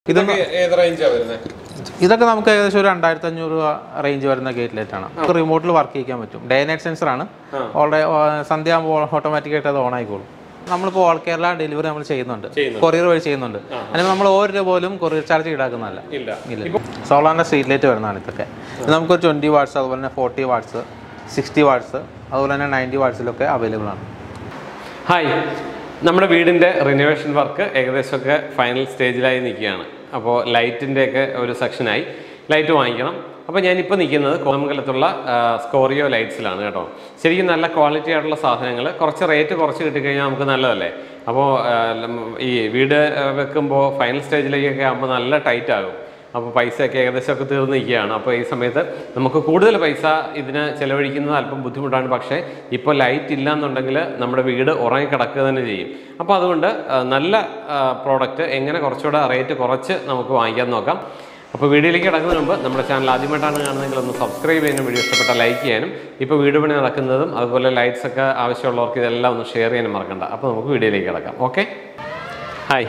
ഇതൊക്കെ ഏത് റേഞ്ചാ വരുന്നത് ഇതൊക്കെ നമുക്ക് ഏകദേശം ഒരു രണ്ടായിരത്തി അഞ്ഞൂറ് രൂപ റേഞ്ച് വരുന്ന ഗേറ്റ് ലൈറ്റ് ആണ് നമുക്ക് റിമോട്ടിൽ വർക്ക് ചെയ്യിക്കാൻ പറ്റും ഡേ നൈറ്റ് സെൻസർ ആണ് ഓൾറെഡി സന്ധ്യ ആകുമ്പോൾ ഓട്ടോമാറ്റിക് ആയിട്ട് അത് ഓൺ ആയിക്കോളും നമ്മളിപ്പോൾ ഓൾ കേരള ഡെലിവറി നമ്മൾ ചെയ്യുന്നുണ്ട് കൊറിയർ വഴി ചെയ്യുന്നുണ്ട് അതിന് നമ്മൾ ഒരു രൂപ പോലും കൊറിയർ ചാർജ് ഈടാക്കുന്നതല്ല ഇല്ല ഇല്ല സോളാറിൻ്റെ സ്ട്രീറ്റ് ലൈറ്റ് വരുന്നതാണ് ഇതൊക്കെ ഇത് നമുക്കൊരു ട്വൻറ്റി വാട്ട്സ് അതുപോലെ തന്നെ ഫോർട്ടി വാട്ട്സ് സിക്സ്റ്റി വാട്ട്സ് അതുപോലെ തന്നെ നയൻറ്റി വാട്ട്സിലൊക്കെ അവൈലബിൾ ആണ് ഹായ് നമ്മുടെ വീടിൻ്റെ റിനോവേഷൻ വർക്ക് ഏകദേശമൊക്കെ ഫൈനൽ സ്റ്റേജിലായി നിൽക്കുകയാണ് അപ്പോൾ ലൈറ്റിൻ്റെയൊക്കെ ഒരു സെക്ഷനായി ലൈറ്റ് വാങ്ങിക്കണം അപ്പോൾ ഞാനിപ്പോൾ നിൽക്കുന്നത് കോതമംഗലത്തുള്ള ആ, സ്കോറിയോ ലൈറ്റ്സിലാണ് കേട്ടോ ശരിക്കും നല്ല ക്വാളിറ്റി ആയിട്ടുള്ള സാധനങ്ങൾ കുറച്ച് റേറ്റ് കുറച്ച് കിട്ടിക്കഴിഞ്ഞാൽ നമുക്ക് നല്ലതല്ലേ അപ്പോൾ ആ, ലം- ഈ വീട് ആ, വെക്കുമ്പോൾ ഫൈനൽ സ്റ്റേജിലേക്കൊക്കെ ആകുമ്പോൾ നല്ല ടൈറ്റ് ആകും അപ്പോൾ പൈസയൊക്കെ ഏകദേശമൊക്കെ തീർന്നു നിൽക്കുകയാണ് അപ്പോൾ ഈ സമയത്ത് നമുക്ക് കൂടുതൽ പൈസ ഇതിന് ചിലവഴിക്കുന്നത് അല്പം ബുദ്ധിമുട്ടാണ് പക്ഷേ ഇപ്പോൾ ലൈറ്റ് ഇല്ല എന്നുണ്ടെങ്കിൽ നമ്മുടെ വീട് ഉറങ്ങിക്കിടക്കുക തന്നെ ചെയ്യും അപ്പോൾ അതുകൊണ്ട് ആ, നല്ല പ്രോഡക്റ്റ് എങ്ങനെ കുറച്ചുകൂടെ റേറ്റ് കുറച്ച് നമുക്ക് വാങ്ങിക്കാൻ നോക്കാം അപ്പോൾ വീഡിയോയിലേക്ക് കിടക്കുന്നതിന് മുമ്പ് നമ്മുടെ ചാനൽ ആദ്യമായിട്ടാണ് കാണുന്നതെങ്കിൽ ഒന്ന് സബ്സ്ക്രൈബ് ചെയ്യാനും വീഡിയോ ഇഷ്ടപ്പെട്ട ലൈക്ക് ചെയ്യാനും ഇപ്പോൾ വീട് പണി നടക്കുന്നതും അതുപോലെ ലൈറ്റ്സ് ഒക്കെ ആവശ്യമുള്ളവർക്ക് ഇതെല്ലാം ഒന്ന് ഷെയർ ചെയ്യാനും മറക്കണ്ട അപ്പോൾ നമുക്ക് വീഡിയോയിലേക്ക് കിടക്കാം ഓക്കെ ഹായ്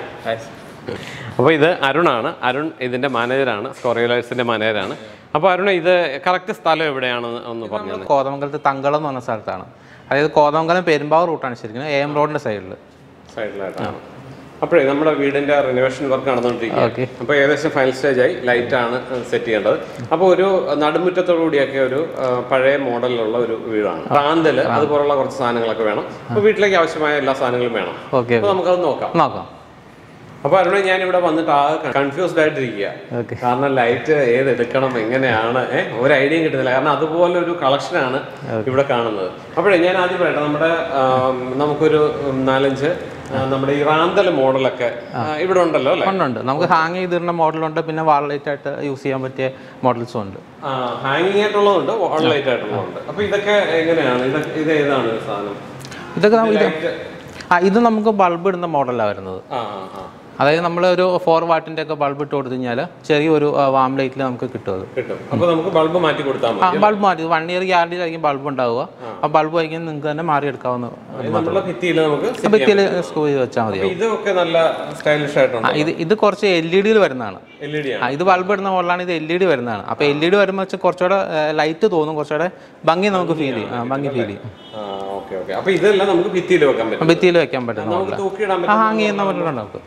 അപ്പോൾ ഇത് അരുണാണ് അരുൺ ഇതിൻ്റെ മാനേജറാണ് സ്കോറിയോ ലൈറ്റ്സിൻ്റെ മാനേജറാണ് അപ്പോൾ അരുൺ ഇത് കറക്റ്റ് സ്ഥലം എവിടെയാണെന്ന് ഒന്ന് പറഞ്ഞു തന്നെ കോതമംഗലത്ത് തങ്കളം എന്ന് പറഞ്ഞ സ്ഥലത്താണ് അതായത് കോതമംഗലം പെരുമ്പാവൂർ റൂട്ടാണ് ശരിക്കും എ എം റോഡിൻ്റെ സൈഡിൽ സൈഡിലായിട്ടാണ് അപ്പോഴേ നമ്മുടെ വീടിന്റെ റിനോവേഷൻ വർക്ക് നടന്നുകൊണ്ടിരിക്കുക Okay. അപ്പോൾ ഏകദേശം ഫൈനൽ സ്റ്റേജ് ആയി ലൈറ്റ് ആണ് സെറ്റ് ചെയ്യേണ്ടത് അപ്പോൾ ഒരു നടുമുറ്റത്തോടു കൂടിയൊക്കെ ഒരു ആ, പഴയ മോഡലിലുള്ള ഒരു വീടാണ് റാന്തല് അതുപോലുള്ള കുറച്ച് സാധനങ്ങളൊക്കെ വേണം അപ്പോൾ വീട്ടിലേക്ക് ആവശ്യമായ എല്ലാ സാധനങ്ങളും വേണം ഓക്കെ അപ്പോൾ നമുക്കത് നോക്കാം നോക്കാം അപ്പോൾ അരുണ ഞാൻ ഇവിടെ വന്നിട്ട് ആകെ കൺഫ്യൂസ്ഡ് ആയിട്ടിരിക്കുക ഓക്കെ കാരണം ലൈറ്റ് ഏത് എടുക്കണം എങ്ങനെയാണ് ഏഹ് ഒരു ഐഡിയയും കിട്ടുന്നില്ല കാരണം അതുപോലെ ഒരു കളക്ഷനാണ് ഇവിടെ കാണുന്നത് അപ്പോഴേ ഞാൻ ആദ്യം പറയട്ടെ നമ്മുടെ ആം, നമുക്കൊരു ഉം, നാലഞ്ച് ആ, നമ്മുടെ ഈ റാന്തൽ മോഡലൊക്കെ ആ, ഇവിടെ ഉണ്ടല്ലോ അല്ലേ ഉണ്ട് നമുക്ക് ഹാങ് ചെയ്തിരുന്ന മോഡലുണ്ട് പിന്നെ വാൾ ലൈറ്റ് ആയിട്ട് യൂസ് ചെയ്യാൻ പറ്റിയ മോഡൽസും ഉണ്ട് ഹാങ്ങിങ് ആയിട്ടുള്ളതുണ്ട് വാൾ ലൈറ്റ് ആയിട്ടുള്ളതുണ്ട് അപ്പൊ ഇതൊക്കെ എങ്ങനെയാണ് ഇതൊക്കെ ഇത് ഏതാണ് ഈ സാധനം ഇതൊക്കെ നമുക്ക് ഇത് ലൈറ്റ് ആ ഇത് നമുക്ക് ബൾബ് ഇടുന്ന മോഡലാണ് വരുന്നത് ആ ആ ആ അതായത് നമ്മൾ ഒരു ഫോർ വാട്ടിൻ്റെ ഒക്കെ ബൾബ് ഇട്ട് കൊടുത്തു കഴിഞ്ഞാൽ ചെറിയൊരു വാം ലൈറ്റിൽ നമുക്ക് കിട്ടും അത് കിട്ടും അപ്പൊ നമുക്ക് ബൾബ് മാറ്റി കൊടുത്താൽ ആ മതി ബൾബ് മാറ്റി വൺ ഇയർ ഗ്യാരണ്ടിയിലായിരിക്കും ബൾബ് ഉണ്ടാവുക ആ ബൾബ് വയ്ക്കാൻ നിങ്ങൾക്ക് തന്നെ മാറിയെടുക്കാവുന്ന ഇത് നമ്മുടെ ഭിത്തിയിൽ നമുക്ക് set ചെയ്യാം. ഭിത്തിയിൽ സ്ക്രൂ ചെയ്ത് വെച്ചാൽ മതിയാവും അപ്പൊ ഇതൊക്കെ നല്ല സ്റ്റൈലിഷ് ആയിട്ടുണ്ട് ആ, ഇത് ഇത് കുറച്ച് എൽ ഇ ഡിയിൽ വരുന്നതാണ് എൽ ഇ ഡി ആണ് ആ ഇത് ബൾബ് ഇടുന്ന മോഡലാണ് ഇത് എൽ ഇ ഡി വരുന്നതാണ് അപ്പോൾ എൽ ഇ ഡി വരുമ്പോൾ വെച്ചാൽ കുറച്ചുകൂടെ ലൈറ്റ് തോന്നും കുറച്ചുകൂടെ ഭംഗി നമുക്ക് ഫീൽ ചെയ്യും ആ ഭംഗി ഫീൽ ചെയ്യും ആ ഓക്കെ ഓക്കെ അപ്പൊ ഇതെല്ലാം നമുക്ക് ഭിത്തിയിൽ വെക്കാൻ പറ്റും ഭിത്തിയിൽ വെക്കാൻ പറ്റുന്ന നമുക്ക് മോഡലാണ് തൂക്കിയിടാൻ ആ പറ്റും ഹാങ് ചെയ്യുന്ന മോഡലുണ്ട് നമുക്ക്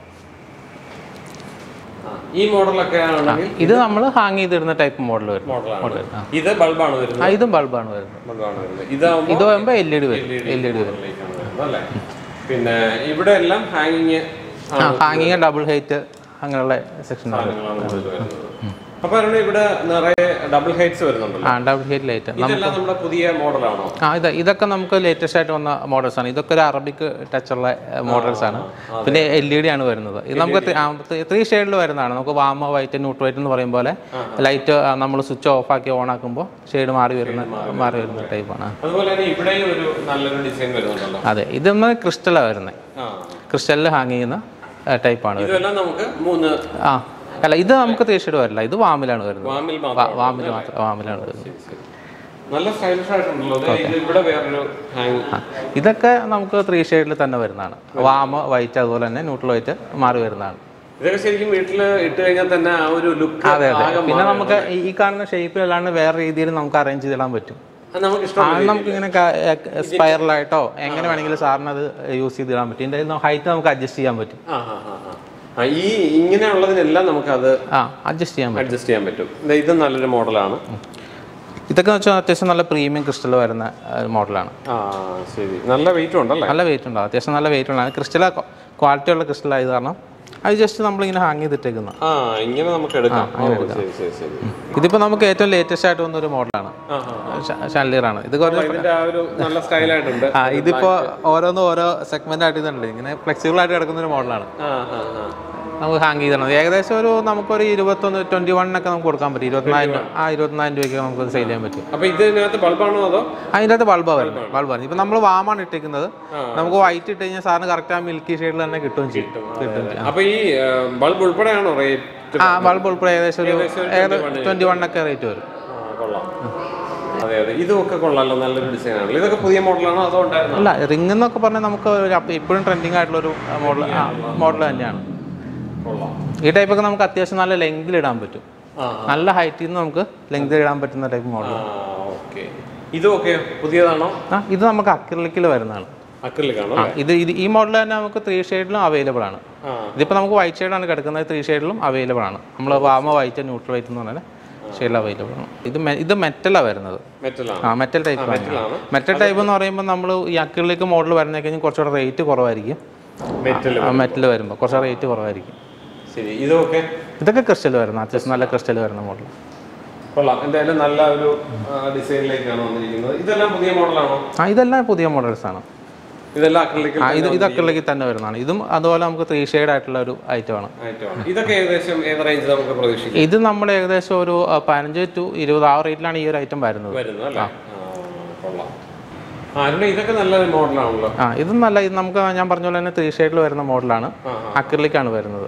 ഈ മോഡലൊക്കെ ആണെങ്കിൽ ഇത് നമ്മൾ ഹാങ് ചെയ്തിടുന്ന ടൈപ്പ് മോഡൽ വരും മോഡലാണ് ഇത് ബൾബാണ് വരുന്നത് ആ ഇതും ബൾബാണ് വരുന്നത് ബൾബാണ് വരുന്നത് ഇതാവുമ്പോൾ ഇത് വരുമ്പോൾ എൽ ഇ ഡി വരും എൽ ഇ ഡി വരും മോഡലിലേക്കാണ് വരുന്നത് അല്ലേ പിന്നെ ഇവിടെ എല്ലാം ഹാങ്ങിങ് ആ ഹാങ്ങിങ് ഡബിൾ ഹൈറ്റ് അങ്ങനെയുള്ള സെക്ഷനാണ് സാധനങ്ങളാണ് കൂടുതൽ വരുന്നത് അപ്പൊ അരുണ് ഇവിടെ നിറയെ ഡബിൾ ഹൈറ്റ്സ് വരുന്നുണ്ടല്ലോ ആ ഡബിൾ ഹൈറ്റ് ലൈറ്റ് ഇതെല്ലാം നമ്മുടെ പുതിയ മോഡലാണോ ആ ഇത് ഇതൊക്കെ നമുക്ക് ലേറ്റസ്റ്റ് ആയിട്ട് വന്ന മോഡൽസ് ആണ് ഇതൊക്കെ ഒരു അറബിക് ടച്ച് ഉള്ള മോഡൽസ് ആണ് പിന്നെ എൽ ഇ ഡി ആണ് വരുന്നത് ഇത് നമുക്ക് ത്രീ ഷെയ്ഡിൽ വരുന്നതാണ് നമുക്ക് വാമ വൈറ്റ് ന്യൂട്രൽ വൈറ്റ് എന്ന് പറയും പോലെ ലൈറ്റ് നമ്മൾ സ്വിച്ച് ഓഫ് ആക്കി ഓൺ ആക്കുമ്പോൾ ഷെയ്ഡ് മാറി വരുന്ന മാറി വരുന്ന ടൈപ്പാണ് അതുപോലെ തന്നെ ഇവിടെയും ഒരു നല്ലൊരു ഡിസൈൻ വരുന്നുണ്ടല്ലോ അതെ ഇതൊന്ന് ക്രിസ്റ്റലാണ് വരുന്നത് ആ ക്രിസ്റ്റലിൽ ഹാങ് ചെയ്യുന്ന ടൈപ്പാണ് വരുന്നത് ഇതെല്ലാം നമുക്ക് മൂന്ന് ആ അല്ല ഇത് നമുക്ക് ത്രീ ഷെയ്ഡ് വരില്ല ഇത് വാമിലാണ് വരുന്നത് വാമിൽ വാ- മാത്രം വാമിൽ മാത്രം വാമിലാണ് വരുന്നത് നല്ല സ്റ്റൈലിഷ് ആയിട്ടുണ്ടല്ലോ ദേ ഇത് ഇവിടെ വേറൊരു ഹാങ് ആ, ഇതൊക്കെ നമുക്ക് ത്രീ ഷെയ്ഡിൽ തന്നെ വരുന്നതാണ് വാമ വൈറ്റ് അതുപോലെ തന്നെ ന്യൂട്രൽ വൈറ്റ് മാറി വരുന്നതാണ് ഇതൊക്കെ ശരിക്കും വീട്ടിൽ ഇട്ട് കഴിഞ്ഞാൽ തന്നെ ആ ഒരു ലുക്ക് അതെ അതെ പിന്നെ നമുക്ക് ഈ- ഈ കാണുന്ന ഷേപ്പിലല്ലാണ്ട് വേറെ രീതിയിൽ നമുക്ക് അറേഞ്ച് ചെയ്തിടാൻ പറ്റും നമുക്ക് ഇഷ്ടം ആ നമുക്ക് ഇങ്ങനെ സ്പൈറലായിട്ടോ എങ്ങനെ വേണമെങ്കിലും സാറിന് അത് യൂസ് ചെയ്തിടാൻ പറ്റും ഇതിൻ്റെ ഹൈറ്റ് നമുക്ക് അഡ്ജസ്റ്റ് ചെയ്യാൻ പറ്റും ആ ആ ആ ആ. ആ ഈ ഇങ്ങനെയുള്ളതിനെല്ലാം നമുക്ക് അത് ആ അഡ്ജസ്റ്റ് ചെയ്യാൻ പറ്റും അഡ്ജസ്റ്റ് ചെയ്യാൻ പറ്റും ദേ ഇത് നല്ലൊരു മോഡലാണ് ഇതൊക്കെ വെച്ചാൽ അത്യാവശ്യം നല്ല പ്രീമിയം ക്രിസ്റ്റൽ വരുന്ന മോഡലാണ് ആ ശരി നല്ല വെയിറ്റും ഉണ്ടല്ലേ നല്ല വെയിറ്റ് ഉണ്ടാവും അത്യാവശ്യം നല്ല വെയിറ്റ് ഉണ്ടാവും ക്രിസ്റ്റൽ ക്വാളിറ്റി ഉള്ള ക്രിസ്റ്റൽ ആയത് കാരണം അത് ജസ്റ്റ് നമ്മളിങ്ങനെ ഹാങ് ചെയ്തിട്ടേക്കുന്ന ആ ഇങ്ങനെ നമുക്ക് എടുക്കാം ഓ, ശരി ശരി ശരി ഇതിപ്പോൾ നമുക്ക് ഏറ്റവും ലേറ്റസ്റ്റ് ആയിട്ട് വന്ന ഒരു മോഡലാണ് ആ ആ ഷാൻലിയർ ആണ് ഇത് കുറച്ച് ഇതിന്റെ ആ ഒരു നല്ല സ്റ്റൈലായിട്ടുണ്ട് ആ ഇതിപ്പോ ഓരോന്നും ഓരോ സെഗ്മെന്റ് ആയിട്ട് ഇതുണ്ട് ഇങ്ങനെ ഫ്ലെക്സിബിൾ ആയിട്ട് കിടക്കുന്ന ഒരു മോഡലാണ് ആ ആ ആ നമുക്ക് ഹാങ് ചെയ്തിടണം ഏകദേശം ഒരു നമുക്കൊരു ഇരുപത്തൊന്ന് ട്വന്റി വണ്ണൊക്കെ നമുക്ക് കൊടുക്കാൻ പറ്റും ഇരുപത്തിനായിരം ആ ഇരുപത്തിനായിരം രൂപയ്ക്ക് നമുക്ക് സെയിൽ ചെയ്യാൻ പറ്റും അപ്പൊ ഇതിനകത്ത് ബൾബാണോ അതോ അതിൻ്റെ അകത്ത് ബൾബാണ് വരുന്നത് ബൾബാണ് ഇപ്പം നമ്മൾ വാമാണ് ഇട്ടിരിക്കുന്നത് നമുക്ക് വൈറ്റ് ഇട്ട് കഴിഞ്ഞാൽ സാറിന് കറക്റ്റ് ആ മിൽക്കി ഷെയ്ഡിൽ തന്നെ കിട്ടുകയും ചെയ്യും കിട്ടും അപ്പൊ ഈ ബൾബ് ഉൾപ്പെടെയാണോ റേറ്റ് ആ ബൾബ് ഉൾപ്പെടെ ഏകദേശം ഒരു ട്വന്റി വണ്ണൊക്കെ റേറ്റ് വരും കൊള്ളാം അതെ അതെ ഇതൊക്കെ കൊള്ളാലോ നല്ലൊരു ഡിസൈൻ ആണല്ലോ ഇതൊക്കെ പുതിയ മോഡലാണോ അതോ ഉണ്ടായിരുന്നോ അല്ല റിംഗ് എന്നൊക്കെ പറഞ്ഞാൽ നമുക്ക് ഒരു അപ്പ- ഇപ്പോഴും ട്രെൻഡിങ് ആയിട്ടുള്ള ഒരു മോഡൽ മോഡൽ തന്നെയാണ് കൊള്ളാം ഈ ടൈപ്പൊക്കെ നമുക്ക് അത്യാവശ്യം നല്ല ലെങ്തിൽ ഇടാൻ പറ്റും ആ നല്ല ഹൈറ്റിൽ നിന്ന് നമുക്ക് ലെങ്തിൽ ഇടാൻ പറ്റുന്ന ടൈപ്പ് മോഡൽ ഓക്കെ ഇതും ഓക്കെ പുതിയതാണോ ആ ഇത് നമുക്ക് അക്രിലിക്കിൽ വരുന്നതാണ് അക്രിലിക് ആണോ ആ ഇത് ഇത് ഈ മോഡൽ തന്നെ നമുക്ക് ത്രീ ഷെയ്ഡിലും അവൈലബിൾ ആണ് ആ ഇതിപ്പോൾ നമുക്ക് വൈറ്റ് ഷെയ്ഡാണ് കിടക്കുന്നത് ത്രീ ഷെയ്ഡിലും അവൈലബിൾ ആണ് നമ്മൾ വാമ വൈറ്റ് ന്യൂട്രൽ വൈറ്റ് എന്ന് പറഞ്ഞാൽ ഷെയ്ഡിൽ അവൈലബിൾ ആണ് ഇത് മെ- ഇത് മെറ്റലാണ് വരുന്നത് മെറ്റലാണ് ആ മെറ്റൽ ടൈപ്പ് മെറ്റലാണ് മെറ്റൽ ടൈപ്പ് എന്ന് പറയുമ്പോൾ നമ്മൾ ഈ അക്രിലിക് മോഡൽ വരുന്നേ കഴിഞ്ഞാൽ കുറച്ചുകൂടെ റേറ്റ് കുറവായിരിക്കും മെറ്റൽ ആ മെറ്റൽ വരുമ്പോൾ കുറച്ച് റേറ്റ് കുറവായിരിക്കും ശരി ഇതും ഓക്കെ ഇതൊക്കെ ക്രിസ്റ്റൽ വരുന്ന അത്യാവശ്യം നല്ല ക്രിസ്റ്റൽ വരുന്ന മോഡൽ കൊള്ളാം എന്തായാലും നല്ല ഒരു ഡിസൈനിലേക്കാണ് വന്നിരിക്കുന്നത് ഇതെല്ലാം പുതിയ മോഡലാണോ ആ ഇതെല്ലാം പുതിയ മോഡൽസ് ആണ് ഇതെല്ലാം അക്രിലിക് ആ ഇത് ഇത് അക്രിലിക്കിൽ തന്നെ വരുന്നതാണ് ഇതും അതുപോലെ നമുക്ക് ത്രീ ഷെയ്ഡ് ആയിട്ടുള്ള ഒരു ഐറ്റമാണ് ആയിട്ടാണ് ഇതൊക്കെ ഏകദേശം ഏത് റേഞ്ച് നമുക്ക് പ്രതീക്ഷിക്കാം ഇത് നമ്മൾ ഏകദേശം ഒരു ആ, പതിനഞ്ച് ടു ഇരുപത് ആ റേറ്റിലാണ് ഈ ഒരു ഐറ്റം വരുന്നത് വരുന്നത് അല്ലേ ആ, കൊള്ളാം ആ അരുണ ഇതൊക്കെ നല്ലൊരു മോഡലാണല്ലോ ആ ഇതും നല്ല ഇത് നമുക്ക് ഞാൻ പറഞ്ഞ പോലെ തന്നെ ത്രീ ഷെയ്ഡിൽ വരുന്ന മോഡലാണ് ആ, അക്രിലിക്കാണ് വരുന്നത്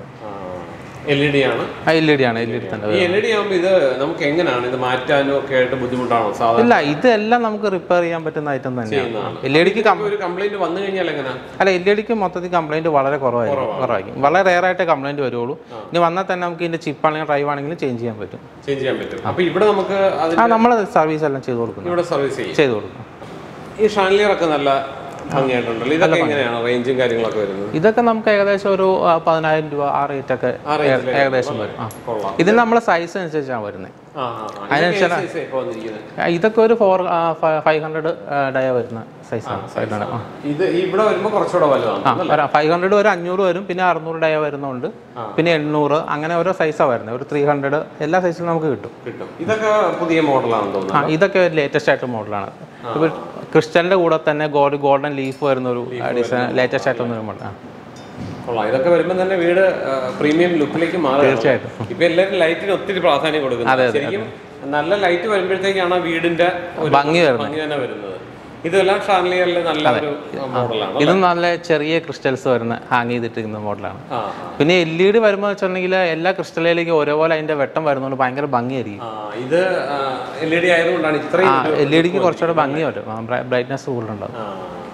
എൽ ഇ ഡി ആണ് എൽ ഇ ഡി ആണ് എൽ ഇ ഡി തന്നെ ഈ എൽ ഇ ഡി ആകുമ്പോൾ ഇത് നമുക്ക് എങ്ങനെയാണ് ഇത് മാറ്റാനും ഒക്കെ ആയിട്ട് ബുദ്ധിമുട്ടാണോ സാധാരണ ഇല്ല ഇതെല്ലാം നമുക്ക് റിപ്പയർ ചെയ്യാൻ പറ്റുന്ന ഐറ്റം തന്നെയാണ് എൽ ഇ ഡിക്ക് ഇപ്പൊ ഒരു കംപ്ലൈന്റ് വന്നു കഴിഞ്ഞാൽ എങ്ങനെയാ അല്ല എൽ ഇ ഡിക്ക് മൊത്തത്തിൽ കംപ്ലൈന്റ് വളരെ കുറവായിരിക്കും കുറവായിരിക്കും വളരെ റെയർ ആയിട്ട് കംപ്ലൈന്റ് വരുള്ളൂ ഇനി വന്നാൽ തന്നെ നമുക്ക് ഇതിന്റെ ചിപ്പ് ആണെങ്കിലും ഡ്രൈവ് ആണെങ്കിലും ചേഞ്ച് ചെയ്യാൻ പറ്റും ചേഞ്ച് ചെയ്യാൻ പറ്റും അപ്പൊ ഇവിടെ നമുക്ക് അതിന് ആ നമ്മൾ സർവീസ് എല്ലാം ചെയ്ത് കൊടുക്കുന്നു ഇവിടെ സർവീസ് ചെയ്യും ചെയ്ത് കൊടുക്കും ഈ ഷാൻലിയർ ഒക്കെ നല്ല ഭംഗിയായിട്ടുണ്ടല്ലോ ഇതൊക്കെ എങ്ങനെയാണ് റേഞ്ചും കാര്യങ്ങളൊക്കെ വരുന്നത് ഇതൊക്കെ നമുക്ക് ഏകദേശം ഒരു ആ, പതിനായിരം രൂപ ആ റേറ്റ് ഒക്കെ ആ range ല് ഏകദേശം വരും ആ കൊള്ളാം ഇതിൽ നമ്മളെ സൈസ് അനുസരിച്ചാണ് വരുന്നത് ആ, ആ, ആ. ഇതൊക്കെ ഏത് size ആ ഇപ്പൊ വന്നിരിക്കുന്നത് ഇതൊക്കെ ഒരു ഫോർ ഫൈവ് ഹൺഡ്രഡ് ഡയ വരുന്ന സൈസാണ് സൈസാണ് ആ ഇത് ഇവിടെ വരുമ്പോൾ കുറച്ചുകൂടെ വലുതാണ് ആ ഫൈവ് ഹൺഡ്രഡ് ഒരു അഞ്ഞൂറ് വരും പിന്നെ അറുന്നൂറ് ഡയ വരുന്നുണ്ട് പിന്നെ എണ്ണൂറ് അങ്ങനെ ഓരോ സൈസാണ് വരുന്നത് ഒരു ത്രീ ഹൺഡ്രഡ് എല്ലാ സൈസിലും നമുക്ക് കിട്ടും കിട്ടും ഇതൊക്കെ പുതിയ മോഡലാണെന്ന് ആ തോന്നുന്നു ഇതൊക്കെ ലേറ്റസ്റ്റ് ആയിട്ട് മോഡലാണ് ഇപ്പോൾ ക്രിസ്റ്റലിന്റെ കൂടെ തന്നെ ഗോൾഡ് ഗോൾഡൻ ലീഫ് വരുന്ന ഒരു ഡിസൈൻ ലേറ്റസ്റ്റ് ആയിട്ട് വന്നൊരു മോഡൽ കൊള്ളാം ഇതൊക്കെ വരുമ്പോൾ തന്നെ വീട് പ്രീമിയം ലുക്കിലേക്ക് മാറും തീർച്ചയായിട്ടും. ഇപ്പൊ എല്ലാവരും ലൈറ്റിന് ഒത്തിരി പ്രാധാന്യം കൊടുക്കുന്നത് ശരിക്കും നല്ല ലൈറ്റ് വരുമ്പോഴത്തേക്കാണ് ആ വീടിന്റെ ഒരു ഭംഗി വരുന്നത് ഭംഗി തന്നെ വരുന്നത് ഇതെല്ലാം ഷാൻലിയറിലെ നല്ല ഒരു മോഡലാണ് ഇതും നല്ല ചെറിയ ക്രിസ്റ്റൽസ് വരുന്ന ഹാങ് ചെയ്തിട്ടിരിക്കുന്ന മോഡലാണ് ആ പിന്നെ എൽ ഇ ഡി വരുമ്പോൾ വെച്ചിട്ടുണ്ടെങ്കിൽ എല്ലാ ക്രിസ്റ്റലിലേക്ക് ഒരേപോലെ അതിന്റെ വെട്ടം വരുന്നതുകൊണ്ട് ഭയങ്കര ഭംഗിയായിരിക്കും ആ ഇത് എൽ ഇ ഡി ആയതുകൊണ്ടാണ് ഇത്രയും ആ എൽ ഇ ഡിക്ക് കുറച്ചുകൂടെ ഭംഗി വരും ബ്രൈറ്റ്നസ് കൂടുതലുണ്ടാവും ആ.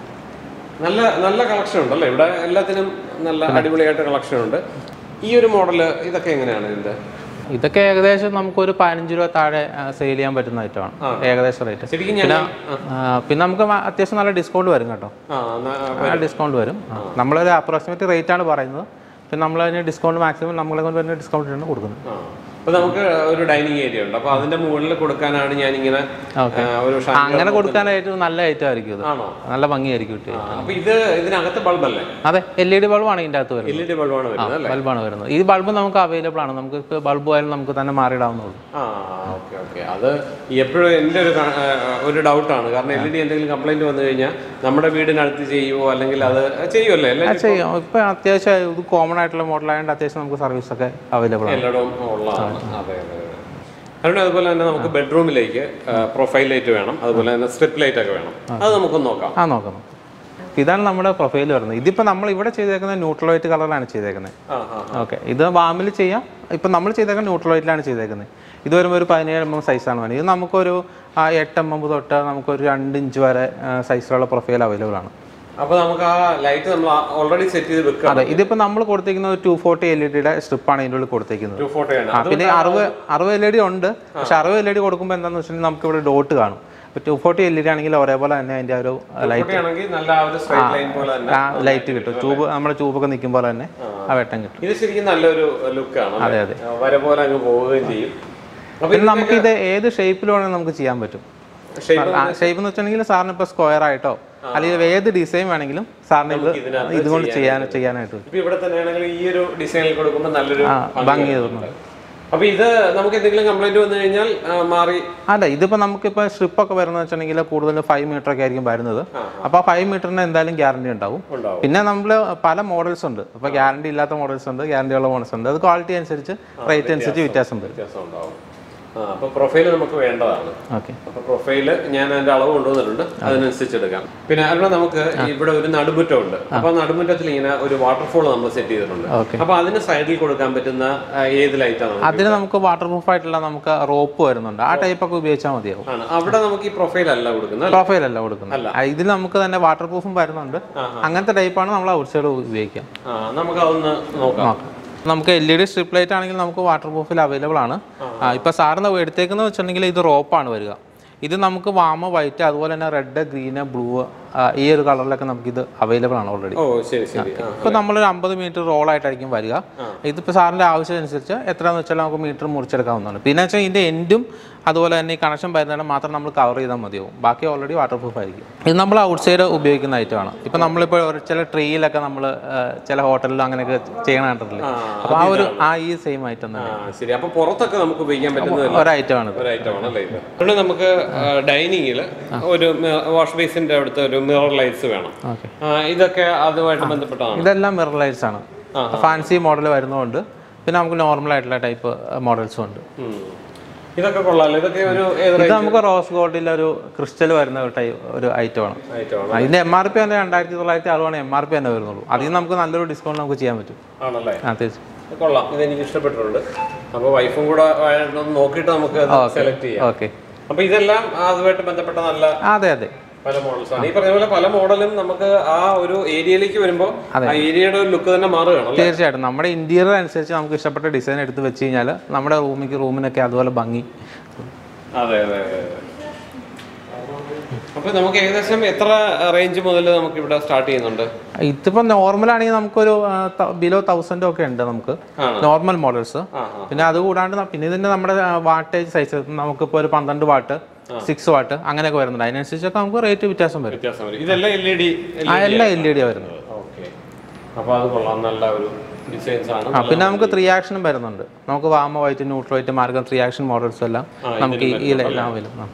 നല്ല നല്ല കളക്ഷൻ ഉണ്ടല്ലേ ഇവിടെ എല്ലാത്തിനും നല്ല അടിപൊളിയായിട്ട് കളക്ഷൻ ഉണ്ട് ഈ ഒരു മോഡല് ഇതൊക്കെ എങ്ങനെയാണ് ഇതിന്റെ ഇതൊക്കെ ഏകദേശം നമുക്കൊരു പതിനഞ്ച് രൂപ താഴെ സെയിൽ ചെയ്യാൻ പറ്റുന്ന ഐറ്റമാണ് ഏകദേശം റേറ്റ് ശരിക്കും ഞാൻ പിന്നെ നമുക്ക് മ- അത്യാവശ്യം നല്ല ഡിസ്കൗണ്ട് വരും കേട്ടോ ആ ന- ആ ഡിസ്കൗണ്ട് വരും ആ. നമ്മളൊരു അപ്രോക്സിമേറ്റ് റേറ്റ് ആണ് പറയുന്നത് പിന്നെ നമ്മൾ അതിന് ഡിസ്കൗണ്ട് മാക്സിമം നമ്മളെ കൊണ്ട് വരുന്ന ഡിസ്കൗണ്ട് ആണ് കൊടുക്കുന്നത് ആ. അപ്പൊ നമുക്ക് ഒരു ഡൈനിങ് ഏരിയ ഉണ്ട് അപ്പൊ അതിന്റെ മുകളിൽ കൊടുക്കാനാണ് ഞാൻ ഇങ്ങനെ ഒരു ഷാ- അങ്ങനെ കൊടുക്കാനായിട്ട് നല്ല ഐറ്റം ആയിരിക്കും ഇത് ആണോ നല്ല ഭംഗിയായിരിക്കും കിട്ടുക ആ, അപ്പൊ ഇത് ഇതിനകത്ത് ബൾബല്ലേ അതെ എൽ ഇ ഡി ബൾബാണ് ഇതിൻ്റെ അകത്ത് വരുന്നത് എൽ ഇ ഡി ബൾബാണ് വരുന്നത് അല്ലേ ബൾബാണ് വരുന്നത് ഈ ബൾബ് നമുക്ക് അവൈലബിൾ ആണ് നമുക്ക് ഇപ്പോൾ ബൾബ് ആയാലും നമുക്ക് തന്നെ മാറിയിടാവുന്നുള്ളൂ ആ ഓക്കെ ഓക്കെ അത് എപ്പോഴും എൻ്റെ ഒരു ക- ആ, ഒരു ഡൗട്ടാണ് കാരണം എൽ ഇ ഡി എന്തെങ്കിലും കംപ്ലൈന്റ് വന്നു കഴിഞ്ഞാൽ നമ്മുടെ വീടിനടുത്ത് ചെയ്യുമോ അല്ലെങ്കിൽ അത് ചെയ്യുമല്ലേ ആ, എല്ലാവരും ചെയ്യാം ഇപ്പം അത്യാവശ്യം ഇത് കോമൺ ആയിട്ടുള്ള മോഡലായതുകൊണ്ട് അത്യാവശ്യം നമുക്ക് സർവീസ് ഒക്കെ അവൈലബിൾ ആണ് എല്ലായിടവും ഉള്ളതാണ് അതെ അതെ അതെ അതുകൊണ്ട് അതുപോലെ തന്നെ നമുക്ക് ബെഡ്റൂമിലേക്ക് പ്രൊഫൈൽ ലൈറ്റ് വേണം അതുപോലെ തന്നെ സ്ട്രിപ്പ് ലൈറ്റ് ഒക്കെ വേണം അത് നമുക്കൊന്ന് നോക്കാം ആ നോക്കാം ഇതാണ് നമ്മുടെ പ്രൊഫൈൽ വരുന്നത് ഇതിപ്പോൾ നമ്മൾ ഇവിടെ ചെയ്തേക്കുന്നത് ന്യൂട്രൽ വൈറ്റ് കളറിലാണ് ചെയ്തേക്കുന്നത് ആ ആ ഓക്കെ ഇത് വാമിൽ ചെയ്യാം ഇപ്പം നമ്മൾ ചെയ്തേക്കുന്നത് ന്യൂട്രൽ വൈറ്റിലാണ് ചെയ്തേക്കുന്നത് ഇത് വരുമ്പോൾ ഒരു പതിനേഴ് എം എം സൈസാണ് വേണ്ടത് ഇത് നമുക്കൊരു ആ, എട്ട് എം എം തൊട്ട് നമുക്കൊരു രണ്ട് ഇഞ്ച് വരെ സൈസിലുള്ള പ്രൊഫൈൽ അവൈലബിൾ ആണ് അപ്പൊ നമുക്ക് ആ ലൈറ്റ് നമ്മൾ ഓൾറെഡി സെറ്റ് ചെയ്ത് വെക്കാം അതെ ഇതിപ്പോൾ നമ്മൾ കൊടുത്തേക്കുന്നത് ടു ഫോർട്ടി എൽ ഇ ഡിയുടെ സ്ട്രിപ്പാണ് ഇതിൻ്റെ ഉള്ളിൽ കൊടുത്തേക്കുന്നത് ടു ഫോട്ടോയാണ് ആ പിന്നെ അറുപത് അറുപത് എൽ ഇ ഡി ഉണ്ട് പക്ഷെ അറുപത് എൽ ഇ ഡി കൊടുക്കുമ്പോൾ എന്താണെന്ന് വെച്ചിട്ടുണ്ടെങ്കിൽ നമുക്ക് ഇവിടെ ഡോട്ട് കാണും ഇപ്പോൾ two forty L E D ആണെങ്കിൽ ഒരേപോലെ തന്നെ അതിൻ്റെ ആ ഒരു ലൈറ്റ് ആണെങ്കിൽ നല്ല ആ ഒരു സ്ട്രൈറ്റ് ലൈൻ പോലെ തന്നെ ആ ലൈറ്റ് കിട്ടും ട്യൂബ് നമ്മുടെ ട്യൂബൊക്കെ നിൽക്കുമ്പോൾ തന്നെ ആ വെട്ടം കിട്ടും ഇത് ശരിക്കും നല്ലൊരു ലുക്കാണ് അതെ അതെ വര പോലെ അങ്ങ് പോവുകയും ചെയ്യും അപ്പൊ പിന്നെ നമുക്ക് ഇത് ഏത് ഷേപ്പിൽ വേണമെങ്കിൽ നമുക്ക് ചെയ്യാൻ പറ്റും ഷേപ്പ് ഷേപ്പ് എന്ന് വെച്ചിട്ടുണ്ടെങ്കിൽ സാറിന് ഇപ്പോൾ സ്ക്വയർ ആയിട്ടോ അല്ലെങ്കിൽ ഏത് ഡിസൈൻ വേണമെങ്കിലും സാറിന് ഇത് ഇതിനകത്ത് ഇതുകൊണ്ട് ചെയ്യാൻ ചെയ്യാനായിട്ട് പറ്റും. ഇപ്പൊ ഇവിടെ തന്നെയാണെങ്കിൽ ഈ ഒരു ഡിസൈനിൽ കൊടുക്കുമ്പോൾ നല്ലൊരു ആ ഭംഗി തോന്നുന്നു അപ്പൊ ഇത് നമുക്ക് എന്തെങ്കിലും കംപ്ലൈന്റ് വന്നു കഴിഞ്ഞാൽ ആ, മാറി അല്ല ഇതിപ്പോൾ നമുക്കിപ്പോൾ സ്ട്രിപ്പൊക്കെ വരുന്നത് വെച്ചിട്ടുണ്ടെങ്കിൽ കൂടുതൽ ഫൈവ് മീറ്റർ ഒക്കെ ആയിരിക്കും വരുന്നത് അപ്പോൾ ആ ഫൈവ് മീറ്ററിന് എന്തായാലും ഗ്യാരണ്ടി ഉണ്ടാവും ഉണ്ടാവും പിന്നെ നമ്മൾ പല മോഡൽസ് ഉണ്ട് അപ്പോൾ ഗ്യാരണ്ടി ഇല്ലാത്ത മോഡൽസ് ഉണ്ട് ഗ്യാരണ്ടി ഉള്ള മോഡൽസ് ഉണ്ട് അത് ക്വാളിറ്റി അനുസരിച്ച് റേറ്റ് അനുസരിച്ച് വ്യത്യാസം വരും വ്യത്യാസം ഉണ്ടാവും ആ അപ്പൊ പ്രൊഫൈൽ നമുക്ക് വേണ്ടതാണ് ഓക്കെ അപ്പൊ പ്രൊഫൈല് ഞാൻ അതിന്റെ അളവ് കൊണ്ടുവന്നിട്ടുണ്ട് അതിനനുസരിച്ച് എടുക്കാം പിന്നെ അതിലൂടെ നമുക്ക് ഇവിടെ ഒരു നടുമുറ്റം ഉണ്ട് അപ്പൊ ആ നടുമുറ്റത്തിൽ ഇങ്ങനെ ഒരു വാട്ടർഫോൾ നമ്മൾ സെറ്റ് ചെയ്തിട്ടുണ്ട് ഓക്കെ അപ്പൊ അതിന് സൈഡിൽ കൊടുക്കാൻ പറ്റുന്ന ആ, ഏത് ലൈറ്റാണ് അതിന് നമുക്ക് വാട്ടർ പ്രൂഫ് ആയിട്ടുള്ള നമുക്ക് റോപ്പ് വരുന്നുണ്ട് ആ ടൈപ്പ് ഒക്കെ ഉപയോഗിച്ചാൽ മതിയാവും ആണ് അവിടെ നമുക്ക് ഈ പ്രൊഫൈൽ അല്ല കൊടുക്കുന്നത് പ്രൊഫൈൽ അല്ല കൊടുക്കുന്നത് ആ, ഇതിൽ നമുക്ക് തന്നെ വാട്ടർ പ്രൂഫും വരുന്നുണ്ട് അങ്ങനത്തെ ടൈപ്പാണ് നമ്മൾ ഔട്ട് സൈഡ് ഉപയോഗിക്കാം ആ നമുക്ക് അതൊന്ന് നോക്കാം നമുക്ക് L E D strip light ആണെങ്കിൽ നമുക്ക് വാട്ടർ പ്രൂഫിൽ അവൈലബിൾ ആണ് ആ, ഇപ്പൊ സാറിന് എടുത്തേക്കുന്നത് വെച്ചിട്ടുണ്ടെങ്കിൽ ഇത് റോപ്പാണ് വരിക ഇത് നമുക്ക് വാമ വൈറ്റ് അതുപോലെ തന്നെ റെഡ് ഗ്രീന് ബ്ലൂ ഈ ഒരു കളറിലൊക്കെ നമുക്ക് ഇത് അവൈലബിൾ ആണ് ഓൾറെഡി ഓ ശരി ശരി ആ ഇപ്പൊ നമ്മളൊരു അമ്പത് മീറ്റർ റോൾ ആയിട്ടായിരിക്കും വരിക ഇതിപ്പോ സാറിന്റെ ആവശ്യം അനുസരിച്ച് എത്രയാന്ന് വെച്ചാൽ നമുക്ക് മീറ്റർ മുറിച്ചെടുക്കാവുന്നതാണ് പിന്നെ വെച്ചാൽ ഇതിന്റെ എൻഡും അതുപോലെ തന്നെ ഈ കണക്ഷൻ വരുന്നതിന് മാത്രം നമ്മൾ കവർ ചെയ്താൽ മതിയാവും ബാക്കി ഓൾറെഡി വാട്ടർ പ്രൂഫ് ആയിരിക്കും ഇത് നമ്മൾ ഔട്ട് സൈഡ് ഉപയോഗിക്കുന്ന ഐറ്റമാണ് ഇപ്പൊ നമ്മളിപ്പോൾ ഒരു ചില ട്രീയിലൊക്കെ നമ്മൾ ചില ഹോട്ടലിൽ അങ്ങനെയൊക്കെ ചെയ്യണ കണ്ടിട്ടില്ലേ അപ്പോൾ ആ ഒരു ആ ഈ സെയിം ഐറ്റം തന്നെ ആ ശരി അപ്പൊ പുറത്തൊക്കെ നമുക്ക് ഉപയോഗിക്കാൻ പറ്റുന്ന ഒരു ഐറ്റമാണ് ഇത് ഒരു ഐറ്റമാണ് അല്ലേ ഇത് അതുകൊണ്ട് നമുക്ക് ഡൈനിങ്ങിൽ ഒരു വാഷ് ബേസിന്റെ അടുത്ത് ഒരു മിറർ ലൈറ്റ്സ് വേണം ഓക്കെ ആ, ഇതൊക്കെ അതുമായിട്ട് ബന്ധപ്പെട്ടതാണ് ഇതെല്ലാം മിറർ ലൈറ്റ്സ് ആണ് ഫാൻസി മോഡൽ വരുന്നതുകൊണ്ട് പിന്നെ നമുക്ക് നോർമൽ ആയിട്ടുള്ള ടൈപ്പ് മോഡൽസും ഉണ്ട് ഉം. ഇതൊക്കെ കൊള്ളാലോ ഇതൊക്കെ ഒരു ഏത് ഇത് നമുക്ക് റോസ് ഗോൾഡിൽ ഒരു ക്രിസ്റ്റൽ വരുന്ന ഒരു ടൈപ്പ് ഒരു ഐറ്റമാണ് ഐറ്റമാണ് അതിന്റെ എം ആർ പി തന്നെ രണ്ടായിരത്തി തൊള്ളായിരത്തി അറുപതാണ് എം ആർ പി തന്നെ വരുന്നുള്ളൂ അതിൽ നിന്ന് നമുക്ക് നല്ലൊരു ഡിസ്കൗണ്ട് നമുക്ക് ചെയ്യാൻ പറ്റും ആണല്ലേ ആ തീർച്ചയായും ഇത് കൊള്ളാം ഇത് എനിക്ക് ഇഷ്ടപ്പെട്ടിട്ടുണ്ട് അപ്പൊ വൈഫും കൂടെ ആയിട്ട് ഒന്ന് നോക്കിയിട്ട് നമുക്ക് സെലക്ട് ചെയ്യാം ഓക്കെ അപ്പൊ ഇതെല്ലാം അതുമായിട്ട് ബന്ധപ്പെട്ട നല്ല അതെ അതെ പല മോഡൽസ് ആണ് ഈ പറഞ്ഞ പോലെ പല മോഡലും നമുക്ക് ആ ഒരു ഏരിയയിലേക്ക് വരുമ്പോൾ ആ ഏരിയയുടെ ഒരു ലുക്ക് തന്നെ മാറുകയാണ് അല്ലേ തീർച്ചയായിട്ടും നമ്മുടെ ഇന്റീരിയർ അനുസരിച്ച് നമുക്ക് ഇഷ്ടപ്പെട്ട ഡിസൈൻ എടുത്ത് വെച്ച് കഴിഞ്ഞാൽ നമ്മുടെ റൂമിക്ക് റൂമിനൊക്കെ അതുപോലെ ഭംഗി അതെ അതെ അതെ അതെ. അപ്പൊ നമുക്ക് ഏകദേശം എത്ര റേഞ്ച് മുതൽ നമുക്ക് ഇവിടെ സ്റ്റാർട്ട് ചെയ്യുന്നുണ്ട് ഇതിപ്പോൾ നോർമൽ ആണെങ്കിൽ നമുക്കൊരു ബിലോ തൗസൻഡ് ഒക്കെ ഉണ്ട് നമുക്ക് ആണോ? നോർമൽ മോഡൽസ് ആ പിന്നെ അതുകൂടാണ്ട് ന- പിന്നെ ഇതിന്റെ നമ്മുടെ വാട്ടേജ് സൈസ് നമുക്കിപ്പോൾ ഒരു പന്ത്രണ്ട് വാട്ട് സിക്സ് വാട്ട് അങ്ങനെയൊക്കെ വരുന്നുണ്ട് അതിനനുസരിച്ചൊക്കെ നമുക്ക് റേറ്റ് വ്യത്യാസം വരും വ്യത്യാസം വരും ഇതെല്ലാം എൽ ഇ ഡി ആ എല്ലാം എൽ ഇ ഡി വരുന്നത് ഓക്കെ അപ്പൊ അത് കൊള്ളാം നല്ല ഒരു ഡിസൈൻസ് ആണ് ആ പിന്നെ നമുക്ക് ത്രീ ആക്ഷനും വരുന്നുണ്ട് നമുക്ക് വാമ വൈറ്റ് ന്യൂട്രൽ വൈറ്റ് മാർഗം ത്രീ ആക്ഷൻ മോഡൽസ് എല്ലാം നമുക്ക് ഈ- ഈ എല്ലാം അവൈലബിൾ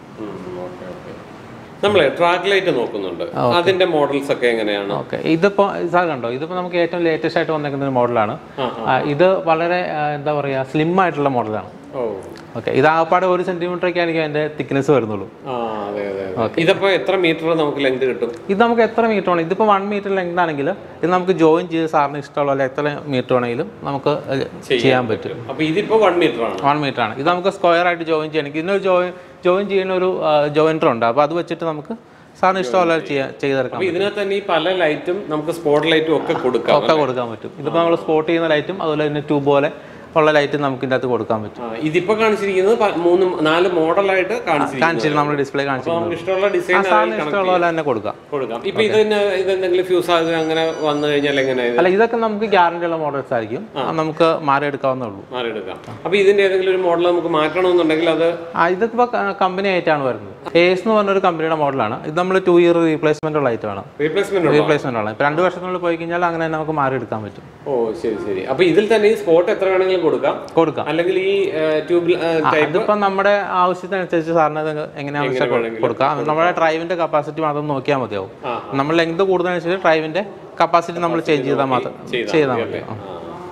നമ്മളെ ട്രാക്ക് ലൈറ്റ് നോക്കുന്നുണ്ട് അതിന്റെ മോഡൽസ് ഒക്കെ എങ്ങനെയാണ് ഓക്കെ ഇതിപ്പോൾ സാർ കണ്ടോ ഇതിപ്പോൾ നമുക്ക് ഏറ്റവും ലേറ്റസ്റ്റ് ആയിട്ട് വന്നിരിക്കുന്ന ഒരു മോഡലാണ് ഇത് വളരെ ആ, എന്താ പറയുക സ്ലിം ആയിട്ടുള്ള മോഡലാണ് ഓ ഓക്കെ ഇത് ആകപ്പാടെ ഒരു സെന്റിമീറ്റർ ഒക്കെ ആയിരിക്കും അതിന്റെ തിക്നെസ് വരുന്നുള്ളൂ ആ അതെ അതെ അതെ ഇതിപ്പോ എത്ര മീറ്റർ നമുക്ക് ലെങ്ത് കിട്ടും ഇത് നമുക്ക് എത്ര മീറ്റർ വേണം ഇതിപ്പോൾ വൺ മീറ്റർ ലെങ്ത് ആണെങ്കിൽ ഇത് നമുക്ക് ജോയിൻ ചെയ്ത് സാറിന് ഇഷ്ടമുള്ള പോലെ എത്ര മീറ്റർ വേണമെങ്കിലും നമുക്ക് അത് ചെയ്യാൻ പറ്റും അപ്പൊ ഇതിപ്പോ വൺ മീറ്റർ ആണ് വൺ മീറ്റർ ആണ് ഇത് നമുക്ക് സ്ക്വയർ ആയിട്ട് ജോയിൻ ചെയ്യണമെങ്കിൽ ഇതിനൊരു ജോയിൻ ജോയിൻ ചെയ്യുന്ന ഒരു ജോയിൻറ്റർ ഉണ്ട് അപ്പോൾ അത് വെച്ചിട്ട് നമുക്ക് സാറിന് ഇഷ്ടമുള്ള ചെയ്യാൻ ചെയ്തെടുക്കാം അപ്പൊ ഇതിനകത്ത് തന്നെ ഈ പല ലൈറ്റും നമുക്ക് സ്പോട്ട് ലൈറ്റും ഒക്കെ കൊടുക്കാം ഒക്കെ കൊടുക്കാൻ പറ്റും ഇതിപ്പോൾ നമ്മൾ സ്പോട്ട് ചെയ്യുന്ന ലൈറ്റും അതുപോലെ തന്നെ ട്യൂബ് പോലെ ഉള്ള ലൈറ്റും നമുക്ക് ഇതിൻ്റെ അകത്ത് കൊടുക്കാൻ പറ്റും ആ, ഇതിപ്പോ കാണിച്ചിരിക്കുന്നത് പ- മൂന്ന് നാല് മോഡലായിട്ട് കാണിച്ചിരിക്കുന്നത് കാണിച്ചിട്ട് നമ്മൾ ഡിസ്പ്ലേ അപ്പൊ കാണിച്ചിട്ടുണ്ട് നമുക്ക് ഇഷ്ടമുള്ള ഡിസൈൻ സാറിന് ഇഷ്ടമുള്ള പോലെ തന്നെ കൊടുക്കാം കൊടുക്കാം ഇപ്പൊ ഇതിന് ഇതെന്തെങ്കിലും ഫ്യൂസ് ആകുക അങ്ങനെ വന്നു കഴിഞ്ഞാൽ എങ്ങനെ ഇത് അല്ല ഇതൊക്കെ നമുക്ക് ഗ്യാരണ്ടി ഉള്ള മോഡൽസ് ആയിരിക്കും അത് നമുക്ക് മാറി എടുക്കാവുന്നേ ഉള്ളൂ മാറിയെടുക്കാം അപ്പൊ ഇതിന്റെ ഏതെങ്കിലും ഒരു മോഡൽ നമുക്ക് മാറ്റണമെന്നുണ്ടെങ്കിൽ അത് ആ ഇതിപ്പോൾ കമ്പനി ആയിട്ടാണ് വരുന്നത് എസ് എന്ന് പറഞ്ഞൊരു കമ്പനിയുടെ മോഡലാണ് ഇത് നമ്മൾ ടു ഇയർ റീപ്ലേസ്മെന്റ് ഉള്ള ഐറ്റമാണ് റീപ്ലേസ്മെന്റ് ഉണ്ടോ റീപ്ലേസ്മെന്റ് ആണ് ഇപ്പൊ രണ്ട് വർഷത്തിനുള്ളിൽ പോയി കഴിഞ്ഞാൽ അങ്ങനെ തന്നെ നമുക്ക് മാറി എടുക്കാൻ പറ്റും ഓ ശരി ശരി അപ്പൊ ഇതിൽ തന്നെ ഈ സ്പോട്ട് എത്ര വേണമെങ്കിലും കൊടുക്കാം കൊടുക്കാം അല്ലെങ്കിൽ ഈ ട്യൂബ് ടൈപ്പ് അതിപ്പോ നമ്മുടെ ആവശ്യത്തിനനുസരിച്ച് സാറിന് അത് എങ്ങനെയാണെന്ന് വെച്ചാൽ കൊടുക്കാം നമ്മുടെ ഡ്രൈവിന്റെ കപ്പാസിറ്റി മാത്രം നോക്കിയാൽ മതിയാവും ആ. നമ്മൾ ലെങ്ത് കൂടുന്നതനുസരിച്ച് ഡ്രൈവിന്റെ കപ്പാസിറ്റി നമ്മൾ ചേഞ്ച് ചെയ്താൽ മാത്രം ചെയ്താൽ മതി ആ.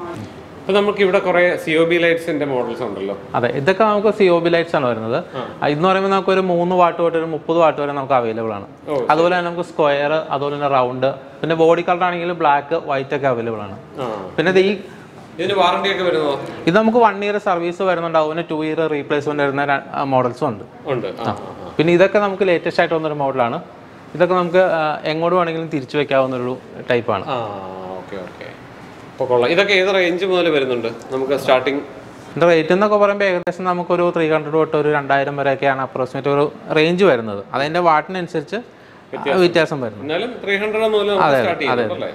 അപ്പൊ നമുക്ക് ഇവിടെ കുറെ സി ഒ ബി ലൈറ്റ്സിന്റെ മോഡൽസ് ഉണ്ടല്ലോ അതെ ഇതൊക്കെ നമുക്ക് സി ഒ ബി ലൈറ്റ്സ് ആണ് വരുന്നത് ആ, ഇതെന്ന് പറയുമ്പോൾ നമുക്ക് ഒരു മൂന്ന് വാട്ട് തൊട്ട് ഒരു മുപ്പത് വാട്ട് വരെ നമുക്ക് അവൈലബിൾ ആണ് ഓ, അതുപോലെ തന്നെ നമുക്ക് സ്ക്വയർ അതുപോലെ തന്നെ റൗണ്ട് പിന്നെ ബോഡി കളർ ആണെങ്കിൽ ബ്ലാക്ക് വൈറ്റ് ഒക്കെ അവൈലബിൾ ആണ് ആ പിന്നെ ഇത് ഈ ഇതിന് വാറണ്ടി ഒക്കെ വരുന്നതോ ഇത് നമുക്ക് വൺ ഇയർ സർവീസ് വരുന്നുണ്ട് അതുപോലെ ടു ഇയർ റീപ്ലേസ്മെന്റ് വരുന്ന മോഡൽസും ഉണ്ട് ഉണ്ട് ആ, ആ, ആ. പിന്നെ ഇതൊക്കെ നമുക്ക് ലേറ്റസ്റ്റ് ആയിട്ട് വന്നൊരു മോഡലാണ് ഇതൊക്കെ നമുക്ക് ആ, എങ്ങോട്ട് വേണമെങ്കിലും തിരിച്ചു വെക്കാവുന്ന ഒരു ടൈപ്പാണ് ആ ഓക്കെ ഓക്കെ അപ്പൊ കൊള്ളാം ഇതൊക്കെ ഏത് റേഞ്ച് മുതൽ വരുന്നുണ്ട് നമുക്ക് സ്റ്റാർട്ടിങ് ഇതിന്റെ റേറ്റ് എന്നൊക്കെ പറയുമ്പോൾ ഏകദേശം നമുക്കൊരു ത്രീ ഹൺഡ്രഡ് തൊട്ട് ഒരു രണ്ടായിരം വരെയൊക്കെയാണ് അപ്രോക്സിമേറ്റ് ഒരു റേഞ്ച് വരുന്നത് അതിന്റെ വാട്ടിനനുസരിച്ച് വ്യത്യാസം വരുന്നു എന്നാലും ത്രീ ഹൺഡ്രഡ് മുതൽ നമുക്ക് സ്റ്റാർട്ട് ചെയ്യാം അല്ലേ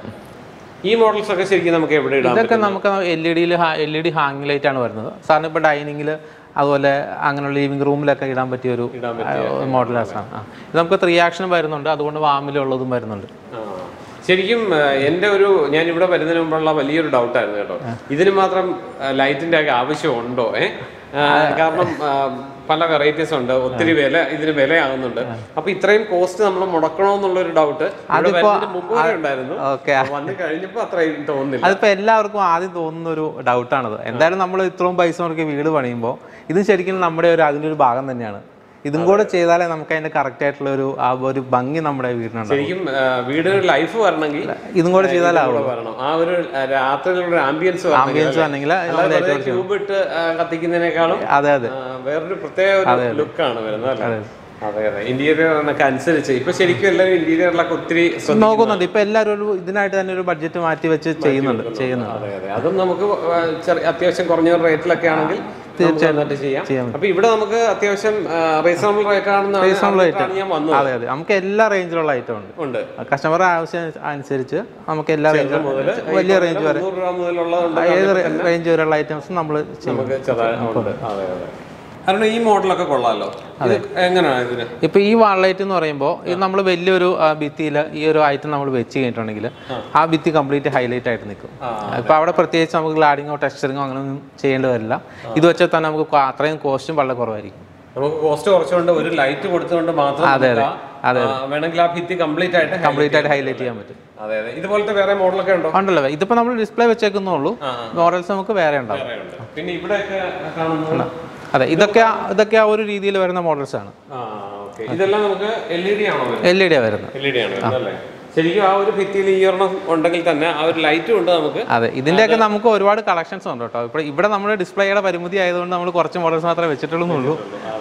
ഈ മോഡൽസ് ഒക്കെ ശരിക്കും നമുക്ക് എവിടെ ഇടാം ഇതൊക്കെ നമുക്ക് എൽ ഇ ഡിയിൽ L E D hang light ആണ് വരുന്നത് സാറിന് ഇപ്പോൾ ഡൈനിങ്ങിൽ അതുപോലെ അങ്ങനെയുള്ള ലിവിംഗ് റൂമിലൊക്കെ ഇടാൻ പറ്റിയ ഒരു ഇടാൻ മോഡലാണ് ആ ഇത് നമുക്ക് ത്രീ ആക്ഷൻ വരുന്നുണ്ട് അതുകൊണ്ട് വാമിലുള്ളതും വരുന്നുണ്ട് ആ. ശരിക്കും ആ, എൻ്റെ ഒരു ഞാൻ ഇവിടെ വരുന്നതിന് മുമ്പുള്ള വലിയൊരു ഡൗട്ടായിരുന്നു കേട്ടോ ഇതിന് മാത്രം ലൈറ്റിന്റെ ഒക്കെ ആവശ്യമുണ്ടോ ഏ ആ, കാരണം ആ, പല വെറൈറ്റീസ് ഉണ്ട് ഒത്തിരി വില ഇതിന് വിലയാകുന്നുണ്ട് അപ്പൊ ഇത്രയും കോസ്റ്റ് നമ്മൾ മുടക്കണോന്നുള്ള ഒരു ഡൗട്ട് മുമ്പ് വരെ ഉണ്ടായിരുന്നു ഓക്കെ വന്ന് കഴിഞ്ഞപ്പോ അത്രയും തോന്നുന്നില്ല അതിപ്പോൾ എല്ലാവർക്കും ആദ്യം തോന്നുന്ന ഒരു ഡൗട്ടാണത് എന്തായാലും നമ്മൾ ഇത്രയും പൈസ മുടക്കി വീട് പണിയുമ്പോൾ ഇത് ശരിക്കും നമ്മുടെ ഒരു അതിൻ്റെ ഒരു ഭാഗം തന്നെയാണ് ഇതും കൂടെ ചെയ്താലേ നമുക്ക് അതിന്റെ കറക്റ്റ് ആയിട്ടുള്ള ഒരു ആ ഒരു ഭംഗി നമ്മുടെ വീടിനുണ്ടാവും ശരിക്കും ആ, വീട് ലൈഫ് വരണമെങ്കിൽ ഇതും കൂടെ ചെയ്താലാവും കൂടെ വരണം ആ ഒരു ആ, രാത്രിയിലുള്ള ആംബിയൻസ് ആംബിയൻസ് ആണെങ്കിൽ ട്യൂബ് ഇട്ട് ആ, കത്തിക്കുന്നതിനേക്കാളും അതെ അതെ ആ, വേറൊരു പ്രത്യേക ഒരു ലുക്കാണ് വരുന്നത് അല്ലേ അതെ അതെ ഇന്റീരിയറിനൊക്കെ അനുസരിച്ച് ഇപ്പൊ ശരിക്കും എല്ലാവരും ഇന്റീരിയറിലൊക്കെ ഒത്തിരി ശ്രദ്ധ നോക്കുന്നുണ്ട് ഇപ്പൊ എല്ലാവരും ഒരു ഇതിനായിട്ട് തന്നെ ഒരു ബഡ്ജറ്റ് മാറ്റി വെച്ച് ചെയ്യുന്നുണ്ട് ചെയ്യുന്നുണ്ട് അതെ അതെ അതും നമുക്ക് ആ, ചെറിയ അത്യാവശ്യം കുറഞ്ഞ റേറ്റിലൊക്കെ ആണെങ്കിൽ തീർച്ചയായിട്ടും ചെയ്യാം ചെയ്യാൻ അപ്പൊ ഇവിടെ നമുക്ക് അത്യാവശ്യം റീസണബിൾ റേറ്റ് ആണെന്നാണ് ഞാൻ വന്നത് അതെ അതെ നമുക്ക് എല്ലാ റേഞ്ചിലുള്ള ഐറ്റം ഉണ്ട് ഉണ്ട് കസ്റ്റമർ ആവശ്യം അനുസരിച്ച് നമുക്ക് എല്ലാ റേഞ്ചും വലിയ റേഞ്ച് വരെ മുന്നൂറ് രൂപ മുതലുള്ളതുണ്ട് ഏത് റേഞ്ച് വരെയുള്ള ഐറ്റംസ് നമ്മൾ ചെയ്യും നമുക്ക് ചെറുതായി ഉണ്ട് അതെ അതെ കാരണം ഈ മോഡലൊക്കെ കൊള്ളാലോ ഇത് എങ്ങനെയാണ് ഇതിന് ഇപ്പൊ ഈ വാൾലൈറ്റ് എന്ന് പറയുമ്പോൾ ഇത് നമ്മൾ വലിയൊരു ഭിത്തിയിൽ ഈ ഒരു ഐറ്റം നമ്മൾ വെച്ച് കഴിഞ്ഞിട്ടുണ്ടെങ്കിൽ ആ ഭിത്തി കംപ്ലീറ്റ് ഹൈലൈറ്റ് ആയിട്ട് നിൽക്കും ഇപ്പൊ അവിടെ പ്രത്യേകിച്ച് നമുക്ക് ഗ്ലാഡിങ്ങോ ടെക്സ്ചറിങ്ങോ അങ്ങനെ ഒന്നും ചെയ്യേണ്ടി വരില്ല ഇത് വെച്ചാൽ തന്നെ നമുക്ക് കൊ- അത്രയും കോസ്റ്റും വളരെ കുറവായിരിക്കും നമുക്ക് കോസ്റ്റ് കുറച്ചുകൊണ്ട് ഒരു ലൈറ്റ് കൊടുത്തുകൊണ്ട് മാത്രം നമുക്ക് ആ, ആ, വേണമെങ്കിൽ ആ ഭിത്തി കംപ്ലീറ്റ് ആയിട്ട് കംപ്ലീറ്റ് ആയിട്ട് ഹൈലൈറ്റ് ചെയ്യാൻ പറ്റും അതെ അതെ ഇതുപോലത്തെ വേറെ മോഡലൊക്കെ ഉണ്ടോ ഉണ്ടല്ലോ ഇതിപ്പോ നമ്മൾ ഡിസ്പ്ലേ വെച്ചേക്കുന്നുള്ളൂ മോഡൽസ് നമുക്ക് വേറെ ഉണ്ടാവും വേറെ ഉണ്ട്. പിന്നെ ഇവിടെയൊക്കെ കാണുന്നു അതെ ഇതൊക്കെ ആ- ഇതൊക്കെ ആ ഒരു രീതിയിൽ വരുന്ന മോഡൽസ് ആണ് ആ ഓക്കെ ഇതെല്ലാം നമുക്ക് എൽ ഇ ഡി ആണോ എൽ ഇ ഡി വരുന്നത് എൽ ഇ ഡി ആണ് വരുന്നത് അല്ലേ ശരിക്കും ആ ഒരു ഭിത്തിയിൽ ഈ ഒരെണ്ണം ഉണ്ടെങ്കിൽ തന്നെ ആ ഒരു ലൈറ്റും ഉണ്ട് നമുക്ക് അതെ ഇതിന്റെയൊക്കെ നമുക്ക് ഒരുപാട് കളക്ഷൻസ് ഉണ്ട് കേട്ടോ ഇപ്പോൾ ഇവിടെ നമ്മുടെ ഡിസ്പ്ലേയുടെ പരിമിതി ആയതുകൊണ്ട് നമ്മൾ കുറച്ച് മോഡൽസ് മാത്രമേ വെച്ചിട്ടുള്ളൂ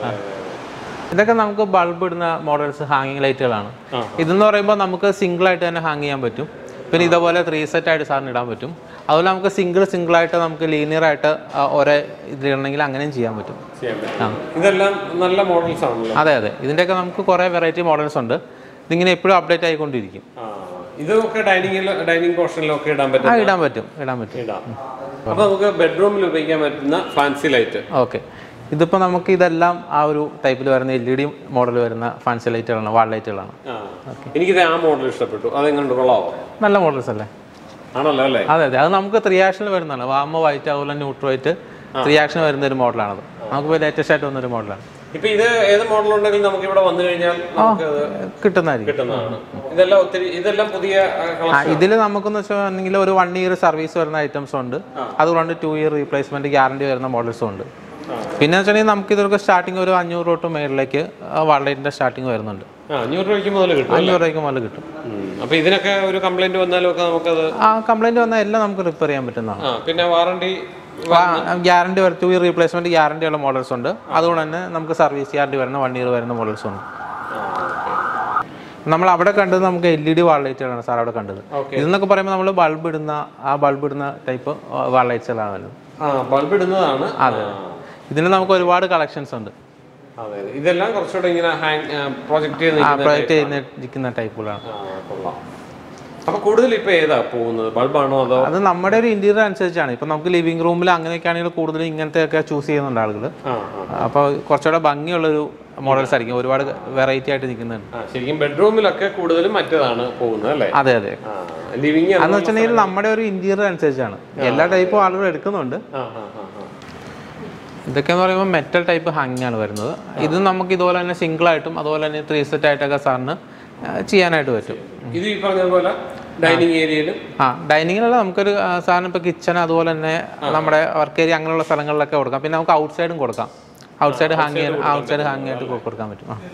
ഇതൊക്കെ നമുക്ക് ബൾബ് ഇടുന്ന മോഡൽസ് ഹാങ്ങിങ് ലൈറ്റുകളാണ് ഇതെന്ന് പറയുമ്പോൾ നമുക്ക് സിംഗിൾ ആയിട്ട് തന്നെ ഹാങ് ചെയ്യാൻ പറ്റും പിന്നെ ഇതേപോലെ ത്രീ സെറ്റ് ആയിട്ട് സാറിന് ഇടാൻ പറ്റും അതുപോലെ നമുക്ക് സിംഗിൾ സിംഗിൾ ആയിട്ട് നമുക്ക് ലീനിയർ ആയിട്ട് ആ, ഒരേ ഇതിലിടണമെങ്കിൽ അങ്ങനെയും ചെയ്യാൻ പറ്റും ചെയ്യാൻ പറ്റും ഇതെല്ലാം നല്ല മോഡൽസ് ആണല്ലോ അതെ അതെ ഇതിൻ്റെയൊക്കെ നമുക്ക് കുറേ വെറൈറ്റി മോഡൽസ് ഉണ്ട് ഇതിങ്ങനെ എപ്പോഴും അപ്ഡേറ്റ് ആയിക്കൊണ്ടിരിക്കും ആ ഇതൊക്കെ ഡൈനിങ്ങിൽ ഡൈനിങ് പോർഷനിലൊക്കെ ഇടാൻ പറ്റും ആ ഇടാൻ പറ്റും ഇടാൻ പറ്റും ഇടാം അപ്പൊ നമുക്ക് ബെഡ്റൂമിൽ ഉപയോഗിക്കാൻ പറ്റുന്ന ഫാൻസി ലൈറ്റ് ഓക്കെ ഇതിപ്പോൾ നമുക്ക് ഇതെല്ലാം ആ ഒരു ടൈപ്പിൽ വരുന്ന എൽ ഇ ഡി മോഡൽ വരുന്ന ഫാൻസി ലൈറ്റുകളാണ് വാൾ ലൈറ്റുകളാണ് ആ എനിക്കിത് ആ മോഡൽ ഇഷ്ടപ്പെട്ടു അതെങ്ങനെ കൊള്ളാവോ നല്ല മോഡൽസ് അല്ലേ ആണല്ലോ അല്ലേ അതെ അതെ അത് നമുക്ക് ത്രീ ആക്ഷനിൽ വരുന്നതാണ് വാമ വൈറ്റ് അതുപോലെ ന്യൂട്രൽ വൈറ്റ് ത്രീ ആക്ഷൻ വരുന്ന ഒരു മോഡലാണത് നമുക്ക് ലേറ്റസ്റ്റ് ആയിട്ട് വന്നൊരു മോഡലാണ് ഇപ്പൊ ഇത് ഏത് മോഡൽ ഉണ്ടെങ്കിലും നമുക്ക് ഇവിടെ വന്നു കഴിഞ്ഞാൽ നമുക്ക് അത് കിട്ടുന്നതായിരിക്കും കിട്ടുന്നതാണ് ഇതെല്ലാം ഒത്തിരി ഇതെല്ലാം പുതിയ ആ കളക്ഷൻ ഇതിൽ നമുക്കെന്ന് വെച്ചിട്ടുണ്ടെങ്കിൽ ഒരു വൺ ഇയർ സർവീസ് വരുന്ന ഐറ്റംസ് ഉണ്ട് അതുകൊണ്ട് ടു ഇയർ റീപ്ലേസ്മെന്റ് ഗ്യാരണ്ടി വരുന്ന മോഡൽസും ഉണ്ട് പിന്നെ വെച്ചിട്ടുണ്ടെങ്കിൽ നമുക്ക് ഇതൊക്കെ സ്റ്റാർട്ടിങ് ഒരു അഞ്ഞൂറ് തൊട്ട് മേളിലേക്ക് വാൾലൈറ്റിന്റെ സ്റ്റാർട്ടിങ് വരുന്നുണ്ട് ആ അഞ്ഞൂറ് രൂപയ്ക്ക് മുതൽ കിട്ടും അഞ്ഞൂറ് രൂപയ്ക്ക് മുതൽ കിട്ടും ഉം. അപ്പൊ ഇതിനൊക്കെ ഒരു കംപ്ലൈന്റ് വന്നാലും ഒക്കെ നമുക്കത് ആ കംപ്ലൈന്റ് വന്നാൽ എല്ലാം നമുക്ക് റിപ്പയർ ചെയ്യാൻ പറ്റുന്നതാണ് ആ പിന്നെ വാറണ്ടി ഗ്യാരണ്ടി വരും ടു ഇയർ റീപ്ലേസ്മെന്റ് ഗ്യാരണ്ടി ഉള്ള മോഡൽസ് ഉണ്ട് അതുകൊണ്ട് തന്നെ നമുക്ക് സർവീസ് ഗ്യാരണ്ടി വരുന്ന വൺ ഇയർ വരുന്ന മോഡൽസ് ഉണ്ട് നമ്മൾ അവിടെ കണ്ടത് നമുക്ക് എൽ ഇ ഡി വാൾ ലൈറ്റുകളാണ് സാർ അവിടെ കണ്ടത് Okay. ഇതെന്നൊക്കെ പറയുമ്പോൾ നമ്മൾ ബൾബ് ഇടുന്ന ആ ബൾബ് ഇടുന്ന ടൈപ്പ് വാൾ ലൈറ്റ്സുകളാണ് വരുന്നത് ആ ബൾബ് ഇടുന്നതാണ് അതെ ഇതിന് നമുക്ക് ഒരുപാട് കളക്ഷൻസ് ഉണ്ട് അതെ അതെ. ഇതെല്ലാം കുറച്ചുകൂടെ ഇങ്ങനെ ഹാങ് പ്രൊജക്ട് ചെയ്ത് ആ നിൽക്കുന്ന പ്രൊജക്ട് ചെയ്യുന്ന ടൈപ്പുകളാണ് ആ, കൊള്ളാം അപ്പൊ കൂടുതൽ ഇപ്പൊ ഏതാ പോകുന്നത് ബൾബാണോ അതോ അത് നമ്മുടെ ഒരു ഇന്റീരിയർ അനുസരിച്ചാണ് ഇപ്പൊ നമുക്ക് ലിവിംഗ് റൂമിൽ അങ്ങനെയൊക്കെ ആണെങ്കിൽ കൂടുതൽ ഇങ്ങനത്തെ ഒക്കെ ചൂസ് ചെയ്യുന്നുണ്ട് ആളുകൾ ആ ആ. അപ്പോൾ കുറച്ചുകൂടെ ഭംഗിയുള്ളൊരു മോഡൽസ് ആയിരിക്കും ഒരുപാട് വെറൈറ്റി ആയിട്ട് നിൽക്കുന്നുണ്ട് ആ ശരിക്കും ബെഡ്റൂമിലൊക്കെ കൂടുതലും മറ്റേതാണ് പോകുന്നത് അല്ലേ അതെ അതെ ആ ലിവിങ് അതെന്ന് വെച്ചിട്ടുണ്ടെങ്കിൽ നമ്മുടെ ഒരു ഇന്റീരിയർ അനുസരിച്ചാണ് എല്ലാ ടൈപ്പും ആളുകൾ എടുക്കുന്നുണ്ട് ആ ആ ആ ആ. ഇതൊക്കെ എന്ന് പറയുമ്പോൾ മെറ്റൽ ടൈപ്പ് ഹാങ്ങിങ് ആണ് വരുന്നത് ഇത് നമുക്ക് ഇതുപോലെ തന്നെ സിംഗിൾ ആയിട്ടും അതുപോലെ തന്നെ ത്രീ സെറ്റ് ആയിട്ടൊക്കെ സാറിന് ആ, ചെയ്യാനായിട്ട് പറ്റും ഇത് ഈ പറഞ്ഞതുപോലെ ഡൈനിങ് ഏരിയയിലും ആ ഡൈനിങ്ങിലുള്ള നമുക്കൊരു ആ, സാധനം ഇപ്പോൾ കിച്ചൺ അതുപോലെ തന്നെ നമ്മുടെ വർക്ക് ഏരിയ അങ്ങനെയുള്ള സ്ഥലങ്ങളിലൊക്കെ കൊടുക്കാം പിന്നെ നമുക്ക് ഔട്ട് സൈഡും കൊടുക്കാം ഔട്ട് സൈഡ് ഹാങ് ചെയ്യാൻ ഔട്ട് സൈഡ് ഹാങ് ആയിട്ട് കൊടുക്കാൻ പറ്റും ആ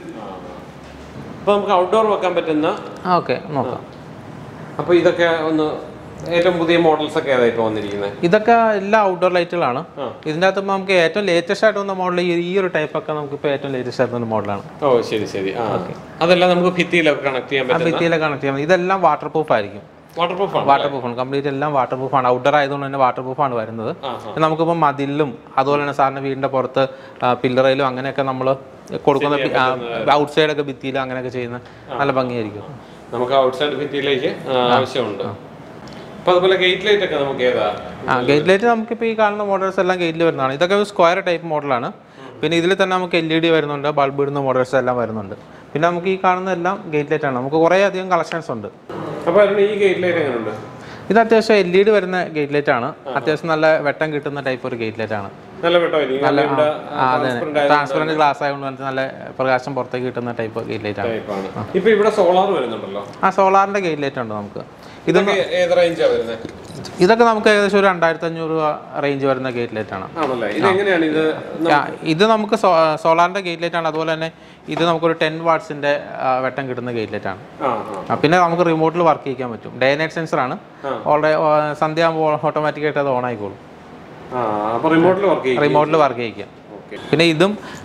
അപ്പൊ നമുക്ക് ഔട്ട്ഡോർ വെക്കാൻ പറ്റുന്ന ആ ഓക്കെ നോക്കാം അപ്പൊ ഇതൊക്കെ ഒന്ന് ഏറ്റവും പുതിയ മോഡൽസ് ഒക്കെ ഏതാ ഇപ്പൊ വന്നിരിക്കുന്നത് ഇതൊക്കെ എല്ലാ ഔട്ട്ഡോർ ലൈറ്റുകളാണ് ഇതിൻ്റെ അകത്ത് ഇപ്പം നമുക്ക് ഏറ്റവും ലേറ്റസ്റ്റ് ആയിട്ട് വന്ന മോഡൽ ഈ ഒരു ടൈപ്പ് ഒക്കെ നമുക്ക് ഇപ്പോൾ ഏറ്റവും ലേറ്റസ്റ്റ് ആയിട്ട് വന്ന മോഡലാണ് ഓ ശരി ശരി ആ അതെല്ലാം നമുക്ക് ഭിത്തിയിലൊക്കെ കണക്ട് ചെയ്യാൻ ആ പറ്റും ഭിത്തിയിലെ കണക്ട് ചെയ്യാൻ ഇതെല്ലാം വാട്ടർ പ്രൂഫ് ആയിരിക്കും വാട്ടർ പ്രൂഫ് ആണ് വാട്ടർ പ്രൂഫാണ് കംപ്ലീറ്റ് എല്ലാം വാട്ടർ പ്രൂഫാണ് ഔട്ട്ഡോർ ആയതുകൊണ്ട് തന്നെ വാട്ടർ പ്രൂഫാണ് വരുന്നത് നമുക്കിപ്പോൾ മതിലും അതുപോലെ തന്നെ സാറിന് വീടിൻ്റെ പുറത്ത് പില്ലറയിലും അങ്ങനെയൊക്കെ നമ്മൾ കൊടുക്കുന്ന ഔട്ട് സൈഡൊക്കെ ഭിത്തിയിലും അങ്ങനെയൊക്കെ ചെയ്യുന്ന നല്ല ഭംഗിയായിരിക്കും നമുക്ക് ഔട്ട്സൈഡ് ഭിത്തിയിലേക്ക് ആ, ആവശ്യമുണ്ട് അപ്പൊ അതുപോലെ ഗേറ്റ് ലൈറ്റ് ഒക്കെ നമുക്ക് ഏതാ ആ ഗേറ്റ് ലൈറ്റ് നമുക്കിപ്പോൾ ഈ കാണുന്ന മോഡൽസ് എല്ലാം ഗേറ്റിൽ വരുന്നതാണ് ഇതൊക്കെ സ്ക്വയർ ടൈപ്പ് മോഡലാണ് പിന്നെ ഇതിൽ തന്നെ നമുക്ക് എൽ ഇ ഡി വരുന്നുണ്ട് ബൾബ് ഇടുന്ന മോഡൽസ് എല്ലാം വരുന്നുണ്ട് പിന്നെ നമുക്ക് ഈ കാണുന്ന എല്ലാം ഗേറ്റ് ലൈറ്റ് ആണ് നമുക്ക് കുറേ അധികം കളക്ഷൻസ് ഉണ്ട് അപ്പൊ അതിന് ഈ ഗേറ്റ് ലൈറ്റ് എങ്ങനെയുണ്ട് ഇത് അത്യാവശ്യം എൽ ഇ ഡി വരുന്ന ഗേറ്റ് ലൈറ്റ് ആണ് അത്യാവശ്യം നല്ല വെട്ടം കിട്ടുന്ന ടൈപ്പ് ഒരു ഗേറ്റ് ലൈറ്റ് ആണ് നല്ല വെട്ടമായിരിക്കും കാരണം ഇവിടെ ആ, അതെ ട്രാൻസ്പെറന്റ് ഗ്ലാസ് ആയതുകൊണ്ട് തന്നെ നല്ല പ്രകാശം പുറത്തേക്ക് കിട്ടുന്ന ടൈപ്പ് ഗേറ്റ് ലൈറ്റ് ആണ് ടൈപ്പാണ് ഇപ്പൊ ഇവിടെ സോളാർ വരുന്നുണ്ടല്ലോ ആ സോളാറിന്റെ ഗേറ്റ് ലൈറ്റ് ഉണ്ട് നമുക്ക് ഇത് ഇതൊക്കെ ഏത് റേഞ്ചാ വരുന്നത് ഇതൊക്കെ നമുക്ക് ഏകദേശം ഒരു രണ്ടായിരത്തി അഞ്ഞൂറ് രൂപ റേഞ്ച് വരുന്ന ഗേറ്റ് ലൈറ്റ് ആണ് ആണല്ലേ ഇത് എങ്ങനെയാണ് ഇത് ആ, ഇത് നമുക്ക് സോ- സോളാറിന്റെ ഗേറ്റ് ലൈറ്റ് ആണ് അതുപോലെ തന്നെ ഇത് നമുക്കൊരു ടെൻ വാട്ട്സിന്റെ വെട്ടം കിട്ടുന്ന ഗേറ്റ് ലൈറ്റ് ആണ് ആ ആ ആ, പിന്നെ നമുക്ക് റിമോട്ടിൽ വർക്ക് ചെയ്യിക്കാൻ പറ്റും ഡേ നൈറ്റ് സെൻസർ ആണ് ഓൾറെഡി സന്ധ്യ ആകുമ്പോൾ ഓട്ടോമാറ്റിക് ആയിട്ട് അത് ഓൺ ആയിക്കോളും ആ അപ്പൊ റിമോട്ടിൽ വർക്ക് ചെയ്യും റിമോട്ടിൽ വർക്ക് ചെയ്യിക്കാം ഓക്കെ പിന്നെ ഇതും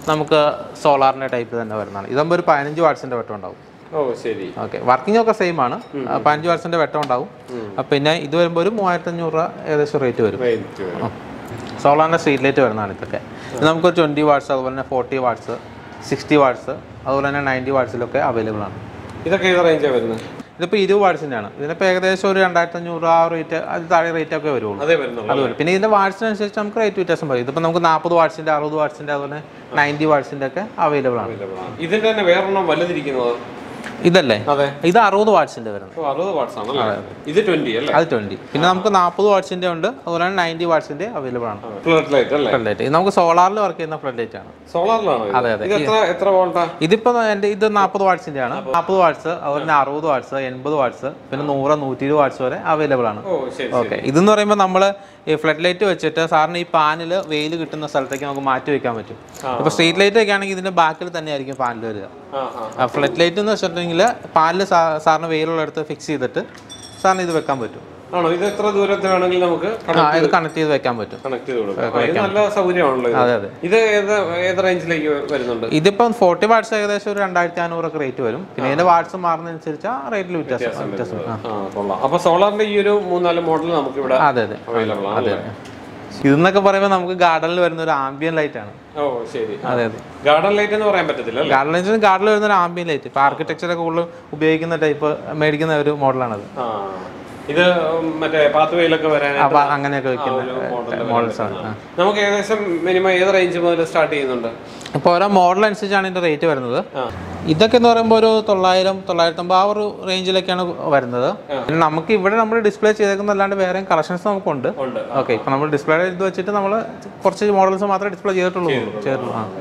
നമുക്ക് സോളാറിൻ്റെ ടൈപ്പ് തന്നെ വരുന്നതാണ് ഇതാകുമ്പോൾ ഒരു പതിനഞ്ച് വാട്ട്സിൻ്റെ വെട്ടം ഉണ്ടാവും ഓ ശരി ഓക്കെ വർക്കിംഗ് ഒക്കെ സെയിം ആണ് ആ, പതിനഞ്ച് വാട്ട്സിൻ്റെ വെട്ടം ഉണ്ടാവും ആ, പിന്നെ ഇത് വരുമ്പോൾ ഒരു മൂവായിരത്തി അഞ്ഞൂറ് രൂപ ഏകദേശം റേറ്റ് വരും റേറ്റ് വരും. സോളാറിൻ്റെ സ്ട്രീറ്റ് ലൈറ്റ് വരുന്നതാണ് ഇതൊക്കെ ഇത് നമുക്ക് ട്വൻറ്റി വാട്ട്സ് അതുപോലെ തന്നെ ഫോർട്ടി വാട്ട്സ് സിക്സ്റ്റി വാട്ട്സ് അതുപോലെ തന്നെ നയൻറ്റി വാട്ട്സിലൊക്കെ അവൈലബിൾ ആണ് ഇതൊക്കെ ഏത് റേഞ്ചാണ് വരുന്നത് ഇതിപ്പോൾ ഇരുപത് വാട്ട്സിൻ്റെ ആണ് ഇതിനിപ്പോൾ ഏകദേശം ഒരു രണ്ടായിരത്തി അഞ്ഞൂറ് ആ റേറ്റ് അത് താഴെ റേറ്റ് ഒക്കെ വരുള്ളൂ അതേ വരുന്നുള്ളൂ അത് വരും പിന്നെ ഇതിൻ്റെ വാട്ട്സിനനുസരിച്ച് നമുക്ക് റേറ്റ് വ്യത്യാസം വരും ഇതിപ്പോൾ നമുക്ക് നാൽപ്പത് വാട്ട്സിൻ്റെ അറുപത് വാട്ട്സിൻ്റെ അതുപോലെ നയൻറ്റി വാട്ട്സിൻ്റെ ഒക്കെ അവൈലബിൾ ആണ് ഇതിന്റെ തന്നെ വേറൊരെണ്ണം വലുതിരിക്കുന്നത് ഇതല്ലേ അതെ ഇത് അറുപത് വാട്ട്സിൻ്റെ വരുന്നത് ഓ അറുപത് വാട്ട്സ് ആണല്ലേ ഇത് ട്വന്റി അല്ലേ അത് ട്വൻറ്റി പിന്നെ നമുക്ക് നാൽപ്പത് വാട്ട്സിൻ്റെ ഉണ്ട് അതുപോലെ തന്നെ നയൻറ്റി വാട്ട്സിൻ്റെ അവൈലബിൾ ആണ് ഫ്ലഡ് ലൈറ്റ് അല്ലേ ഫ്ലഡ് ലൈറ്റ് ഇത് നമുക്ക് സോളാറിൽ വർക്ക് ചെയ്യുന്ന ഫ്ലഡ് ലൈറ്റ് ആണ് സോളാറിലാണോ ഇത്? അതെ, അതെ. ഇത് എത്ര എത്ര വോൾട്ടാ ഇതിപ്പോൾ എൻ്റെ ഇത് നാൽപ്പത് വാട്ട്സിൻ്റെ ആണ് നാൽപ്പത് വാട്ട്സ് അതുപോലെ തന്നെ അറുപത് വാട്ട്സ് എൺപത് വാട്ട്സ് പിന്നെ നൂറ് നൂറ്റി ഇരുപത് വാട്ട്സ് വരെ അവൈലബിൾ ആണ് ഓ ശരി ഓക്കെ ഇതെന്ന് പറയുമ്പോൾ നമ്മൾ ഈ ഫ്ലഡ് ലൈറ്റ് വെച്ചിട്ട് സാറിന് ഈ പാനിൽ വെയിൽ കിട്ടുന്ന സ്ഥലത്തേക്ക് നമുക്ക് മാറ്റി വെക്കാൻ പറ്റും ഇപ്പോൾ സ്ട്രീറ്റ് ലൈറ്റ് ഒക്കെ ആണെങ്കിൽ ഇതിന്റെ ബാക്കിൽ തന്നെ ആയിരിക്കും പാനിൽ വരിക ആ ആ ഫ്ലഡ് ലൈറ്റ് എന്ന് വെച്ചിട്ടുണ്ടെങ്കിൽ പാനിൽ സാറിന് വെയിലുള്ളിടത്ത് ഫിക്സ് ചെയ്തിട്ട് സാറിന് ഇത് വെക്കാൻ പറ്റും ആണോ ഇത് എത്ര ദൂരത്തിൽ വേണമെങ്കിലും നമുക്ക് ആ ഇത് കണക്ട് ചെയ്ത് വെക്കാൻ പറ്റും കണക്ട് ചെയ്ത് കൊടുക്കാം ആ, ഇത് നല്ല സൗകര്യമാണല്ലോ ഇത്. അതെ അതെ ഇത് ഏത് ഏത് റേഞ്ചിലേക്ക് വരുന്നുണ്ട് ഇതിപ്പം ഫോർട്ടി വാട്ട്സ് ഏകദേശം ഒരു രണ്ടായിരത്തി അഞ്ഞൂറൊക്കെ റേറ്റ് വരും പിന്നെ ഇതിന്റെ വാട്ട്സ് മാറുന്നതനുസരിച്ച് ആ റേറ്റിൽ വ്യത്യാസം വ്യത്യാസം ആ. ആ കൊള്ളാം അപ്പൊ സോളാറിന്റെ ഈ ഒരു മൂന്നാല് മോഡൽ നമുക്ക് ഇവിടെ അതെ അതെ അവൈലബിൾ ആണ് അതെ ഇതെന്നൊക്കെ പറയുമ്പോൾ നമുക്ക് ഗാർഡനിൽ വരുന്ന ഒരു ആംബിയൻ ലൈറ്റ് ആണ് ഓ ശരി അതെ അതെ ഗാർഡൻ ലൈറ്റ് എന്ന് പറയാൻ പറ്റത്തില്ല അല്ലേ ഗാർഡൻ ലൈറ്റ് ഗാർഡനിൽ വരുന്ന ഒരു ആംബിയൻ ലൈറ്റ് ഇപ്പോൾ ആർക്കിടെക്ചറൊക്കെ കൂടുതൽ ഉപയോഗിക്കുന്ന ടൈപ്പ് മേടിക്കുന്ന ഒരു മോഡലാണത് ആ ഇത് മറ്റേ പാത്തുവയിലൊക്കെ വരാൻ അപ്പൊ അങ്ങനെയൊക്കെ വെക്കുന്ന മോഡൽസ് ആണ് ആ. നമുക്ക് ഏകദേശം മിനിമം ഏത് റേഞ്ച് മുതൽ സ്റ്റാർട്ട് ചെയ്യുന്നുണ്ട് ഇപ്പോൾ ഓരോ മോഡൽ അനുസരിച്ചാണ് ഇതിന്റെ റേറ്റ് വരുന്നത് ആ. ഇതൊക്കെ എന്ന് പറയുമ്പോൾ ഒരു തൊള്ളായിരം തൊള്ളായിരത്തമ്പത് ആ ഒരു റേഞ്ചിലൊക്കെയാണ് വരുന്നത് പിന്നെ നമുക്ക് ഇവിടെ നമ്മൾ ഡിസ്പ്ലേ ചെയ്തേക്കുന്ന അല്ലാണ്ട് വേറെ കളക്ഷൻസ് നമുക്കുണ്ട് ഉണ്ട് ഓക്കെ ഇപ്പം നമ്മൾ ഡിസ്പ്ലേ ഇത് വെച്ചിട്ട് നമ്മൾ കുറച്ച് മോഡൽസ് മാത്രമേ ഡിസ്പ്ലേ ചെയ്തിട്ടുള്ളൂ ചെയ്തിട്ടുള്ളൂ ആ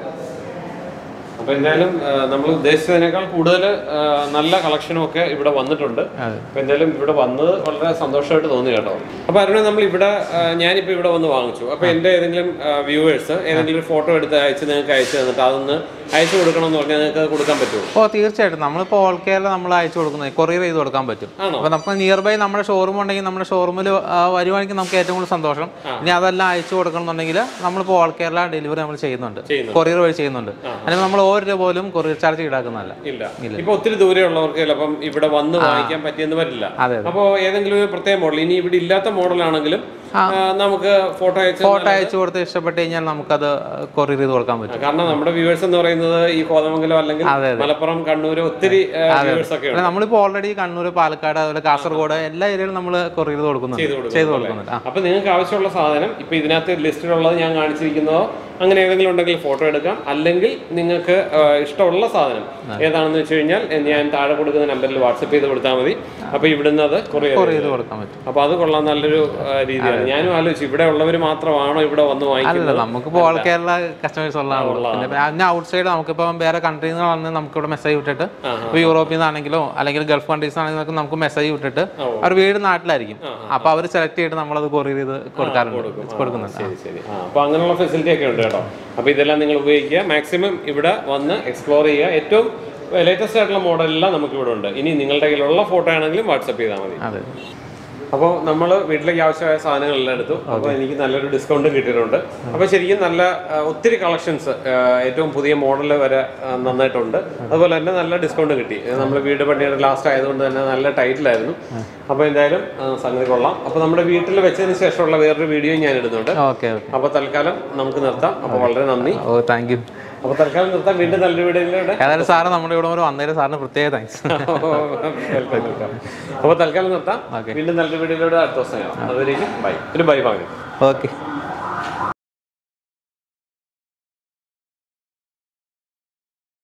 അപ്പൊ എന്തായാലും നമ്മൾ ഉദ്ദേശിച്ചതിനേക്കാൾ കൂടുതൽ നല്ല കളക്ഷനും ഒക്കെ ഇവിടെ വന്നിട്ടുണ്ട് അതെ. അപ്പൊ എന്തായാലും ഇവിടെ വന്നത് വളരെ സന്തോഷമായിട്ട് തോന്നി കേട്ടോ അപ്പൊ അരുണ നമ്മൾ ഇവിടെ ആ, ഞാനിപ്പോ ഇവിടെ വന്ന് വാങ്ങിച്ചു അപ്പൊ എന്റെ ഏതെങ്കിലും വ്യൂവേഴ്സ് ഏതെങ്കിലും ഒരു ഫോട്ടോ എടുത്ത് അയച്ച് നിങ്ങൾക്ക് അയച്ചു തന്നിട്ട് അതൊന്ന് അയച്ചു കൊടുക്കണം എന്ന് പറഞ്ഞാൽ നിങ്ങൾക്ക് അത് കൊടുക്കാൻ പറ്റുമോ ഓ തീർച്ചയായിട്ടും നമ്മളിപ്പോൾ ഓൾ കേരള നമ്മൾ അയച്ചു കൊടുക്കുന്നത് കൊറിയർ ചെയ്ത് കൊടുക്കാൻ പറ്റും ആണോ? അപ്പോൾ നമുക്ക് നിയർ ബൈ നമ്മുടെ ഷോറൂം ഉണ്ടെങ്കിൽ നമ്മുടെ ഷോറൂമിൽ വരുവാണെങ്കിൽ നമുക്ക് ഏറ്റവും കൂടുതൽ സന്തോഷം ഇനി അതെല്ലാം അയച്ചു കൊടുക്കണം എന്നുണ്ടെങ്കിൽ നമ്മളിപ്പോൾ ഓൾ കേരള ഡെലിവറി നമ്മൾ ചെയ്യുന്നുണ്ട് ചെയ്യുന്നുണ്ട്. കൊറിയർ വഴി ചെയ്യുന്നുണ്ട് അതിന് നമ്മൾ ഒരു രൂപ പോലും കൊറിയർ ചാർജ് ഈടാക്കുന്നതല്ല ഇല്ല ഇപ്പൊ ഒത്തിരി ദൂരെയുള്ളവർക്ക് ചിലപ്പം ഇവിടെ വന്ന് വാങ്ങിക്കാൻ പറ്റിയെന്ന് വരില്ല അതെ, അപ്പോ ഏതെങ്കിലും ഒരു പ്രത്യേക മോഡൽ ഇനി ഇവിടെ ഇല്ലാത്ത മോഡലാണെങ്കിലും നമുക്ക് ഫോട്ടോ അയച്ച് ഫോട്ടോ അയച്ചു കൊടുത്ത് ഇഷ്ടപ്പെട്ട് കഴിഞ്ഞാൽ നമുക്കത് കൊറിയർ ചെയ്ത് കൊടുക്കാൻ പറ്റും കാരണം നമ്മുടെ വ്യൂവേഴ്സ് എന്ന് പറയുന്നത് ഈ കോതമംഗലം അല്ലെങ്കിൽ അതെ, മലപ്പുറം കണ്ണൂർ ഒത്തിരി വ്യൂവേഴ്സ് ഒക്കെ ഉണ്ട് അല്ല, നമ്മളിപ്പോൾ ഓൾറെഡി കണ്ണൂർ പാലക്കാട് അതുപോലെ കാസർഗോഡ് എല്ലാ ഏരിയയിലും നമ്മൾ കൊറിയർ ചെയ്ത് കൊടുക്കുന്നുണ്ട് ചെയ്ത് കൊടുക്കുന്നുണ്ട് ആ അപ്പൊ നിങ്ങൾക്ക് ആവശ്യമുള്ള സാധനം ഇപ്പൊ ഇതിനകത്ത് ലിസ്റ്റിലുള്ളത് ഞാൻ കാണിച്ചിരിക്കുന്നതോ അങ്ങനെ ഏതെങ്കിലും ഉണ്ടെങ്കിൽ ഫോട്ടോ എടുക്കാം അല്ലെങ്കിൽ നിങ്ങൾക്ക് ആ, ഇഷ്ടമുള്ള സാധനം ഏതാണെന്ന് വെച്ച് കഴിഞ്ഞാൽ ഞാൻ താഴെ കൊടുക്കുന്ന നമ്പറിൽ വാട്സപ്പ് ചെയ്ത് കൊടുത്താൽ മതി അപ്പൊ ഇവിടുന്ന് അത് കൊറിയർ കൊറിയർ ചെയ്ത് കൊടുക്കാൻ പറ്റും അപ്പൊ അത് കൊള്ളാൻ നല്ലൊരു ആ, രീതിയാണ് ഞാനും ആലോചിച്ചു ഇവിടെ ഉള്ളവർ മാത്രമാണോ ഇവിടെ വന്ന് വാങ്ങിക്കുന്നത് അല്ല നമുക്കിപ്പോൾ ഓൾ കേരള കസ്റ്റമേഴ്സ് ഉള്ളതാണല്ലോ പിന്നെ അതിന് ഔട്ട് സൈഡ് നമുക്കിപ്പോൾ വേറെ കൺട്രിയിൽ നിന്ന് വന്ന് നമുക്കിവിടെ മെസ്സേജ് വിട്ടിട്ട് ഇപ്പോൾ യൂറോപ്പിൽ നിന്നാണെങ്കിലോ അല്ലെങ്കിൽ ഗൾഫ് കൺട്രീസ് ആണെങ്കിലും നമുക്ക് മെസ്സേജ് വിട്ടിട്ട് അവർ വീട് നാട്ടിലായിരിക്കും അപ്പോൾ അവർ സെലക്ട് ചെയ്തിട്ട് നമ്മളത് കൊറിയർ ചെയ്ത് കൊടുക്കാറുണ്ട് കൊടുക്കുന്നുണ്ട് ശരി ശരി ആ അപ്പൊ അങ്ങനെയുള്ള ഫെസിലിറ്റി ഒക്കെ ഉണ്ട് കേട്ടോ അപ്പൊ ഇതെല്ലാം നിങ്ങൾ ഉപയോഗിക്കുക മാക്സിമം ഇവിടെ വന്ന് എക്സ്പ്ലോർ ചെയ്യുക ഏറ്റവും ലേറ്റസ്റ്റ് ആയിട്ടുള്ള മോഡലെല്ലാം നമുക്ക് ഇവിടെ ഉണ്ട് ഇനി നിങ്ങളുടെ കയ്യിലുള്ള ഫോട്ടോ ആണെങ്കിലും വാട്സപ്പ് ചെയ്താൽ മതി അതെ അപ്പോൾ നമ്മൾ വീട്ടിലേക്ക് ആവശ്യമായ സാധനങ്ങളെല്ലാം എടുത്തു അപ്പോൾ എനിക്ക് നല്ലൊരു ഡിസ്കൗണ്ടും കിട്ടിയിട്ടുണ്ട് അപ്പോൾ ശരിക്കും നല്ല ആ, ഒത്തിരി കളക്ഷൻസ് ഏറ്റവും പുതിയ മോഡൽ വരെ ആ, നന്നായിട്ടുണ്ട് അതുപോലെ തന്നെ നല്ല ഡിസ്കൗണ്ട് കിട്ടി നമ്മൾ വീട് പണിയുടെ ലാസ്റ്റ് ആയതുകൊണ്ട് തന്നെ നല്ല ടൈറ്റിലായിരുന്നു അപ്പോൾ എന്തായാലും ആ, സംഗതി കൊള്ളാം അപ്പോൾ നമ്മുടെ വീട്ടിൽ വെച്ചതിന് ശേഷമുള്ള വേറൊരു വീഡിയോ ഞാൻ ഇടുന്നുണ്ട് ഓക്കെ ഓക്കെ അപ്പോൾ തൽക്കാലം നമുക്ക് നിർത്താം അപ്പോൾ വളരെ നന്ദി ഓ താങ്ക് യു അപ്പോൾ തൽക്കാലം നിർത്താം വീണ്ടും നല്ലൊരു വീഡിയോയിലൂടെ ഏതായാലും സാറ് നമ്മുടെ ഇവിടെ വരെ വന്നതിന് സാറിന് പ്രത്യേക താങ്ക്സ് അപ്പോൾ തൽക്കാലം നിർത്താം വീണ്ടും നല്ലൊരു വീഡിയോയിലൂടെ അടുത്ത ദിവസം കാണാം അതുവരേക്കും ബൈ ഒരു ബൈ പറഞ്ഞു ഓക്കെ